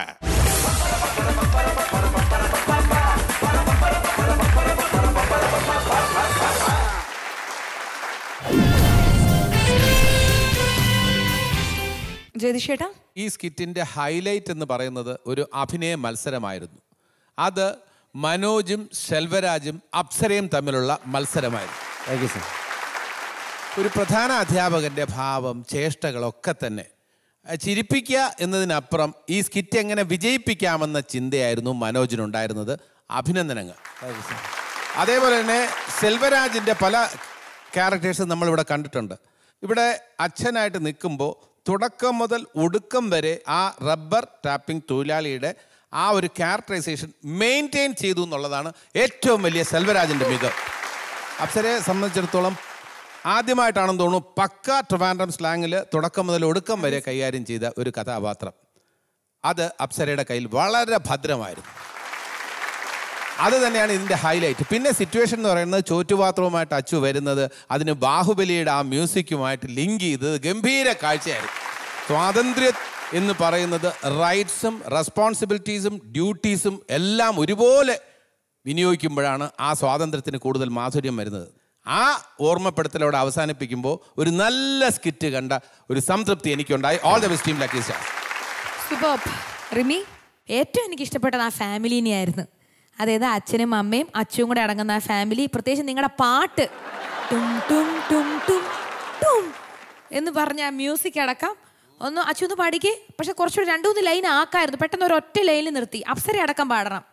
ജ്യോതിഷേട്ടാ ഈ സ്കിറ്റിൻ്റെ ഹൈലൈറ്റ് എന്ന് പറയുന്നത് ഒരു അഭിനയ മത്സരമായിരുന്നു അത് മനോജും ശെൽവരാജും അപ്സരയും തമ്മിലുള്ള മത്സരമായിരുന്നു ഒരു പ്രധാന അധ്യാപകന്റെ ഭാവം ചേഷ്ടകളൊക്കെ തന്നെ അഹ് ചിരിപ്പിക്കുക എന്നതിനപ്പുറം ഈ സ്കിറ്റ് എങ്ങനെ വിജയിപ്പിക്കാമെന്ന ചിന്തയായിരുന്നു മനോജിനുണ്ടായിരുന്നത് അഭിനന്ദനങ്ങൾ അതേപോലെ തന്നെ സെൽവരാജിൻ്റെ പല ക്യാരക്ടേഴ്സും നമ്മളിവിടെ കണ്ടിട്ടുണ്ട് ഇവിടെ അച്ഛനായിട്ട് നിൽക്കുമ്പോൾ തുടക്കം മുതൽ ഒടുക്കം വരെ ആ റബ്ബർ ടാപ്പിംഗ് തൊഴിലാളിയുടെ ആ ഒരു ക്യാരക്ടറൈസേഷൻ മെയിൻറ്റെയിൻ ചെയ്തു എന്നുള്ളതാണ് ഏറ്റവും വലിയ സെൽവരാജിൻ്റെ മികവ് അപ്സരയെ സംബന്ധിച്ചിടത്തോളം ആദ്യമായിട്ടാണെന്ന് തോന്നുന്നു പക്ക ട്രിവാൻഡ്രം സ്ലാങ്ങിൽ തുടക്കം മുതൽ ഒടുക്കം വരെ കൈകാര്യം ചെയ്ത ഒരു കഥാപാത്രം അത് അപ്സരയുടെ കയ്യിൽ വളരെ ഭദ്രമായിരുന്നു അത് തന്നെയാണ് ഇതിൻ്റെ ഹൈലൈറ്റ് പിന്നെ സിറ്റുവേഷൻ എന്ന് പറയുന്നത് ചോറ്റുപാത്രവുമായിട്ട് അച്ചു വരുന്നത് അതിന് ബാഹുബലിയുടെ ആ മ്യൂസിക്കുമായിട്ട് ലിങ്ക് ചെയ്ത് ഗംഭീര കാഴ്ചയായിരുന്നു സ്വാതന്ത്ര്യം എന്ന് പറയുന്നത് റൈറ്റ്സും റെസ്പോൺസിബിലിറ്റീസും ഡ്യൂട്ടീസും എല്ലാം ഒരുപോലെ വിനിയോഗിക്കുമ്പോഴാണ് ആ സ്വാതന്ത്ര്യത്തിന് കൂടുതൽ മാധുര്യം വരുന്നത് ആ ഓർമ്മപ്പെടുത്തലോടെ അവസാനിപ്പിക്കുമ്പോൾ ഒരു നല്ല സ്കിറ്റ് കണ്ട ഒരു സംതൃപ്തി എനിക്കുണ്ടായി all the best team lucky star super Rimi ഏറ്റവും എനിക്ക് ഇഷ്ടപ്പെട്ടത് ആ ഫാമിലിനെ ആയിരുന്നു അതായത് അച്ഛനും അമ്മയും അച്ഛനും കൂടെ അടങ്ങുന്ന ആ ഫാമിലി പ്രത്യേകിച്ച് നിങ്ങളുടെ പാട്ട് ടും ടും ടും ടും ടും എന്ന് പറഞ്ഞ ആ മ്യൂസിക് അടക്കം ഒന്ന് അച്ഛൻ ഒന്ന് പാടിക്കേ പക്ഷെ കുറച്ചുകൂടി രണ്ടു മൂന്ന് ലൈൻ ആക്കായിരുന്നു പെട്ടെന്ന് ഒരു ഒറ്റ ലൈനിൽ നിർത്തി അപ്സര അടക്കം പാടണം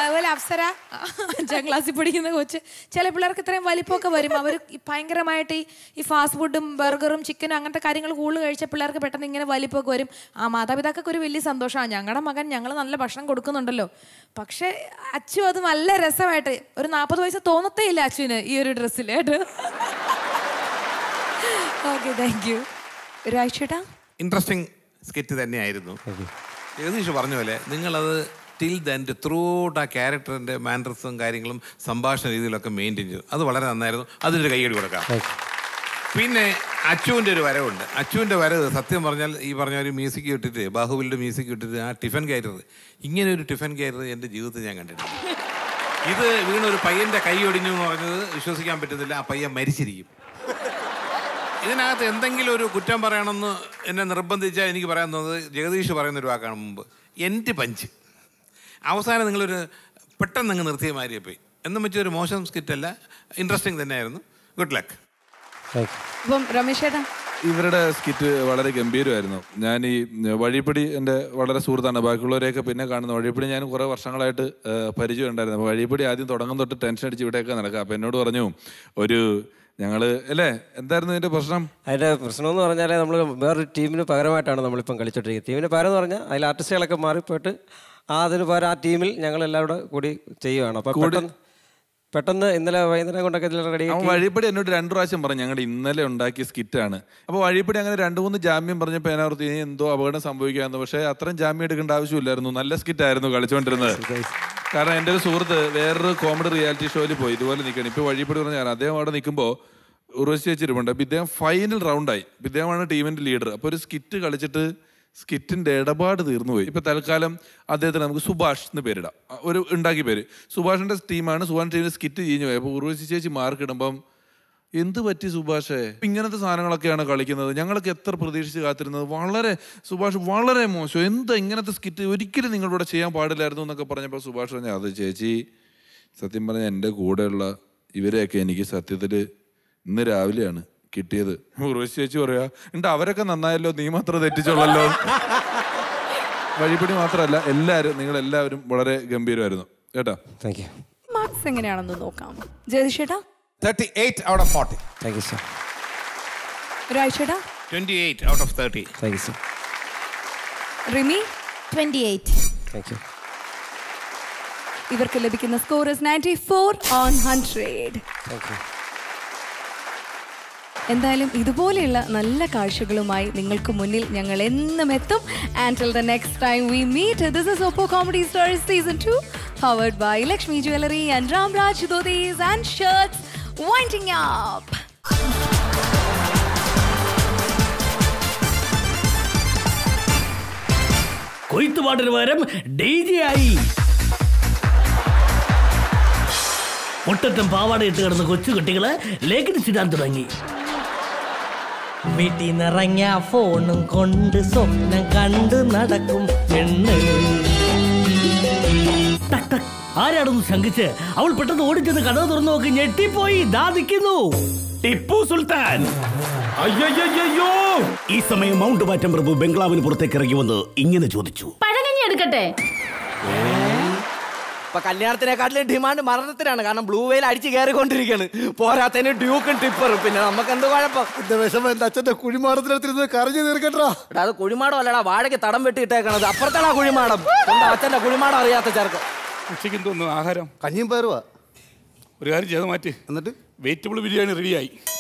അതുപോലെ അപ്സര അഞ്ചാം ക്ലാസ്സിൽ പഠിക്കുന്ന കൊച്ച് ചില പിള്ളേർക്ക് ഇത്രയും വലിപ്പമൊക്കെ വരും അവർ ഭയങ്കരമായിട്ട് ഈ ഈ ഫാസ്റ്റ് ഫുഡും ബർഗറും ചിക്കനും അങ്ങനത്തെ കാര്യങ്ങൾ കൂടുതൽ കഴിച്ച പിള്ളേർക്ക് പെട്ടെന്ന് ഇങ്ങനെ വലിപ്പമൊക്കെ വരും ആ മാതാപിതാക്കൾക്ക് ഒരു വലിയ സന്തോഷമാണ് ഞങ്ങളുടെ മകൻ ഞങ്ങൾ നല്ല ഭക്ഷണം കൊടുക്കുന്നുണ്ടല്ലോ പക്ഷേ അച്ചു അത് നല്ല രസമായിട്ട് ഒരു നാൽപ്പത് വയസ്സ് തോന്നത്തേ ഇല്ല അച്ചുവിന് ഈ ഒരു ഡ്രസ്സിൽ കേട്ടോ ഓക്കെ താങ്ക് യു രാഴ്ചേട്ടാ ഇൻട്രസ്റ്റിംഗ് സ്കിറ്റ് തന്നെയായിരുന്നു ജഗദീഷ് പറഞ്ഞ പോലെ നിങ്ങളത് ടിൽ ദൻഡ് ത്രൂ ആ ക്യാരക്ടറിൻ്റെ മാനറസും കാര്യങ്ങളും സംഭാഷണ രീതിയിലൊക്കെ മെയിൻറ്റെയിൻ ചെയ്തു അത് വളരെ നന്നായിരുന്നു അതിനൊരു കൈയടി കൊടുക്കാം പിന്നെ അച്ചുവിൻ്റെ ഒരു വരവുണ്ട് അച്ചുവിൻ്റെ വരവ് സത്യം പറഞ്ഞാൽ ഈ പറഞ്ഞ ഒരു മ്യൂസിക് ഇട്ടിട്ട് ബാഹുബലിയുടെ മ്യൂസിക് ഇട്ടിട്ട് ആ ടിഫൻ കാരർ ഇങ്ങനെ ഒരു ടിഫൻ കാരർ എൻ്റെ ജീവിതത്തിൽ ഞാൻ കണ്ടിട്ടില്ല ഇത് വീണ ഒരു പയ്യൻ്റെ കൈ ഒടിഞ്ഞു എന്ന് പറഞ്ഞത് വിശ്വസിക്കാൻ പറ്റുന്നില്ല ആ പയ്യൻ മരിച്ചിരിക്കും ഇതിനകത്ത് എന്തെങ്കിലും ഒരു കുറ്റം പറയണമെന്ന് എന്നെ നിർബന്ധിച്ചാൽ എനിക്ക് പറയാൻ തോന്നുന്നത് ജഗദീഷ് പറയുന്ന ഒരു വാക്കാണ് മുമ്പ് എൻ്റെ പഞ്ച് അവസാനം നിങ്ങളൊരു പെട്ടെന്ന് അങ്ങ് നിർത്തിയ മാതിരിയെ പോയി എന്നും വെച്ചൊരു മോശം സ്കിറ്റല്ല ഇൻട്രസ്റ്റിംഗ് തന്നെയായിരുന്നു ഗുഡ് ലക്ക് അപ്പം രമേശ് ചേട്ടാ ഇവരുടെ സ്കിറ്റ് വളരെ ഗംഭീരമായിരുന്നു ഞാൻ ഈ വഴിപ്പടി എൻ്റെ വളരെ സുഹൃത്താണ് ബാക്കിയുള്ളവരെയൊക്കെ പിന്നെ കാണുന്ന വഴിപ്പടി ഞാൻ കുറേ വർഷങ്ങളായിട്ട് ആ, പരിചയം ഉണ്ടായിരുന്നു അപ്പോൾ വഴിപ്പടി ആദ്യം തുടങ്ങും തൊട്ട് ടെൻഷൻ അടിച്ച് ഇവിടെയൊക്കെ നടക്കുക അപ്പോൾ എന്നോട് പറഞ്ഞു ഒരു ഞങ്ങൾ അല്ലേ എന്തായിരുന്നു ഇതിൻ്റെ പ്രശ്നം അതിന്റെ പ്രശ്നം എന്ന് പറഞ്ഞാൽ നമ്മൾ വേറൊരു ടീമിന് പകരമായിട്ടാണ് നമ്മളിപ്പം കളിച്ചോണ്ടിരിക്കുന്നത് ടീമിന് പകരം എന്ന് പറഞ്ഞാൽ അതിൽ ആർട്ടിസ്റ്റുകളൊക്കെ മാറിപ്പോയിട്ട് ആ അതിന് പകരം ആ ടീമിൽ ഞങ്ങൾ എല്ലാവരും കൂടെ കൂടി ചെയ്യുകയാണ് അപ്പോൾ പെട്ടെന്ന് പെട്ടെന്ന് ഇന്നലെ വൈകുന്നേരം കൊണ്ടൊക്കെ റെഡി അവൻ വഴിപ്പടി എന്നോട് രണ്ടു പ്രാവശ്യം പറഞ്ഞു ഞങ്ങളുടെ ഇന്നലെ ഉണ്ടാക്കിയ സ്കിറ്റാണ് അപ്പോൾ വഴിപ്പടി അങ്ങനെ രണ്ട് മൂന്ന് ജാമ്യം പറഞ്ഞപ്പോൾ അതിനകത്ത് ഇനി എന്തോ അപകടം സംഭവിക്കാമെന്ന് പക്ഷേ അത്രയും ജാമ്യം എടുക്കേണ്ട ആവശ്യമില്ലായിരുന്നു നല്ല സ്കിറ്റായിരുന്നു കളിച്ചുകൊണ്ടിരുന്നത് കാരണം എൻ്റെ ഒരു സുഹൃത്ത് വേറൊരു കോമഡി റിയാലിറ്റി ഷോയിൽ പോയി ഇതുപോലെ നിൽക്കണം ഇപ്പോൾ വഴിപ്പടി പറഞ്ഞ ഞാൻ അദ്ദേഹം അവിടെ നിൽക്കുമ്പോൾ ഉറവശി വെച്ചിരുമുണ്ട് അപ്പോൾ ഇദ്ദേഹം ഫൈനൽ റൗണ്ടായി അപ്പോൾ ഇദ്ദേഹമാണ് ടീമിൻ്റെ ലീഡർ അപ്പോൾ ഒരു സ്കിറ്റ് കളിച്ചിട്ട് സ്കിറ്റിന്റെ ഇടപാട് തീർന്നു പോയി ഇപ്പൊ തൽക്കാലം അദ്ദേഹത്തിന് നമുക്ക് സുഭാഷ് എന്ന് പേരിടാം അ, ഒരു ഉണ്ടാക്കിയ പേര് സുഭാഷിന്റെ ടീമാണ് സുഭാഷ് ടീമിന്റെ സ്കിറ്റ് ചീഞ്ഞു പോയി അപ്പോൾ ഉർവശി ചേച്ചി മാർക്ക് ഇടുമ്പം എന്ത് പറ്റി സുഭാഷേ ഇങ്ങനത്തെ സാധനങ്ങളൊക്കെയാണ് കളിക്കുന്നത് ഞങ്ങളൊക്കെ എത്ര പ്രതീക്ഷിച്ച് കാത്തിരുന്നത് വളരെ സുഭാഷ് വളരെ മോശം എന്താ ഇങ്ങനത്തെ സ്കിറ്റ് ഒരിക്കലും നിങ്ങളിവിടെ ചെയ്യാൻ പാടില്ലായിരുന്നു എന്നൊക്കെ പറഞ്ഞപ്പോൾ സുഭാഷ് പറഞ്ഞു അത് ചേച്ചി സത്യം പറഞ്ഞാൽ എൻ്റെ കൂടെയുള്ള ഇവരെയൊക്കെ എനിക്ക് സത്യത്തിൽ ഇന്ന് രാവിലെയാണ് കിട്ടിയത് ഉർവശി ചേച്ചി പറയാ ഉണ്ട് അവരൊക്കെ നന്നായല്ലോ നീ മാത്രം തെറ്റിച്ചോളല്ലോ വഴിപ്പടി മാത്രമല്ല എല്ലാവരും നിങ്ങൾ എല്ലാവരും വളരെ ഗംഭീരമായിരുന്നു കേട്ടോ താങ്ക് യു മാർക്സ് എങ്ങനെയാണെന്ന് നോക്കാം ജഗദീഷ് ചേട്ടാ thirty eight out of forty thank you sir Raj ചേട്ടാ twenty eight out of thirty thank you sir Rimi twenty eight thank you ഇവർക്ക് ലഭിക്കുന്ന score is ninety four on hundred thank you എന്തായാലും ഇതുപോലെയുള്ള നല്ല കാഴ്ചകളുമായി നിങ്ങൾക്ക് മുന്നിൽ ഞങ്ങൾ എന്നും എത്തും and the next time we meet this is Oppo comedy stories season two powered by Lakshmi jewellery and Ramraj dhotis and shirts winding up കൊയ്ത്തുപാട്ടിന് പകരം ഡി ജെ ആയി മുട്ടത്തും പാവാട ഇട്ട് കിടന്ന കൊച്ചു കുട്ടികള് ലേഖനിച്ചിടാൻ തുടങ്ങി വീട്ടിൽ നിറങ്ങിയ ഫോണും കൊണ്ട് സ്വപ്നം കണ്ട് നടക്കും പെണ്ണ് ടക് ടക്. ആരാണെന്ന് ശങ്കിച്ച് അവൾ പെട്ടെന്ന് ഓടിച്ചെന്ന് കഥ തുറന്നു നോക്കി ഞെട്ടിപ്പോയി ദാ നിൽക്കുന്നു ടിപ്പു സുൽത്താൻ അയ്യോ ഈ സമയം മൗണ്ട് ബാറ്റം പ്രഭു ബംഗ്ലാവിന് പുറത്തേക്ക് ഇറങ്ങി വന്ന് ഇങ്ങനെ ചോദിച്ചു പഴകഞ്ഞി എടുക്കട്ടെ ഇപ്പൊ കല്യാണത്തിനെക്കാട്ടിലും ഡിമാൻഡ് മരണത്തിനാണ് കാരണം ബ്ലൂ വെയിൽ അടിച്ച് കയറിക്കൊണ്ടിരിക്കുകയാണ് പോരാത്തതിന് ഡ്യൂക്കും ടിപ്പറും പിന്നെ നമുക്ക് എന്ത് കുഴപ്പം എന്റെ വിഷമം എന്റെ അച്ഛന്റെ കുഴിമാടത്തിനടുത്തിരുന്ന് കരഞ്ഞു തീർക്കട്ടാ എടാ, അത് കുഴിമാടം അല്ലടാ വാഴയ്ക്ക് തടം വെട്ടി ഇട്ടേക്കണത് അപ്പുറത്താണാ കുഴിമാടം സ്വന്തം അച്ഛന്റെ കുഴിമാടം അറിയാത്ത ചേർക്ക് ഉച്ചയ്ക്ക് തോന്നുന്നു ആഹാരം കഞ്ഞിയും പയറുവാ ഒരു കാര്യം ചെയ്ത് മാറ്റി എന്നിട്ട് വെജിറ്റബിൾ ബിരിയാണി റെഡിയായി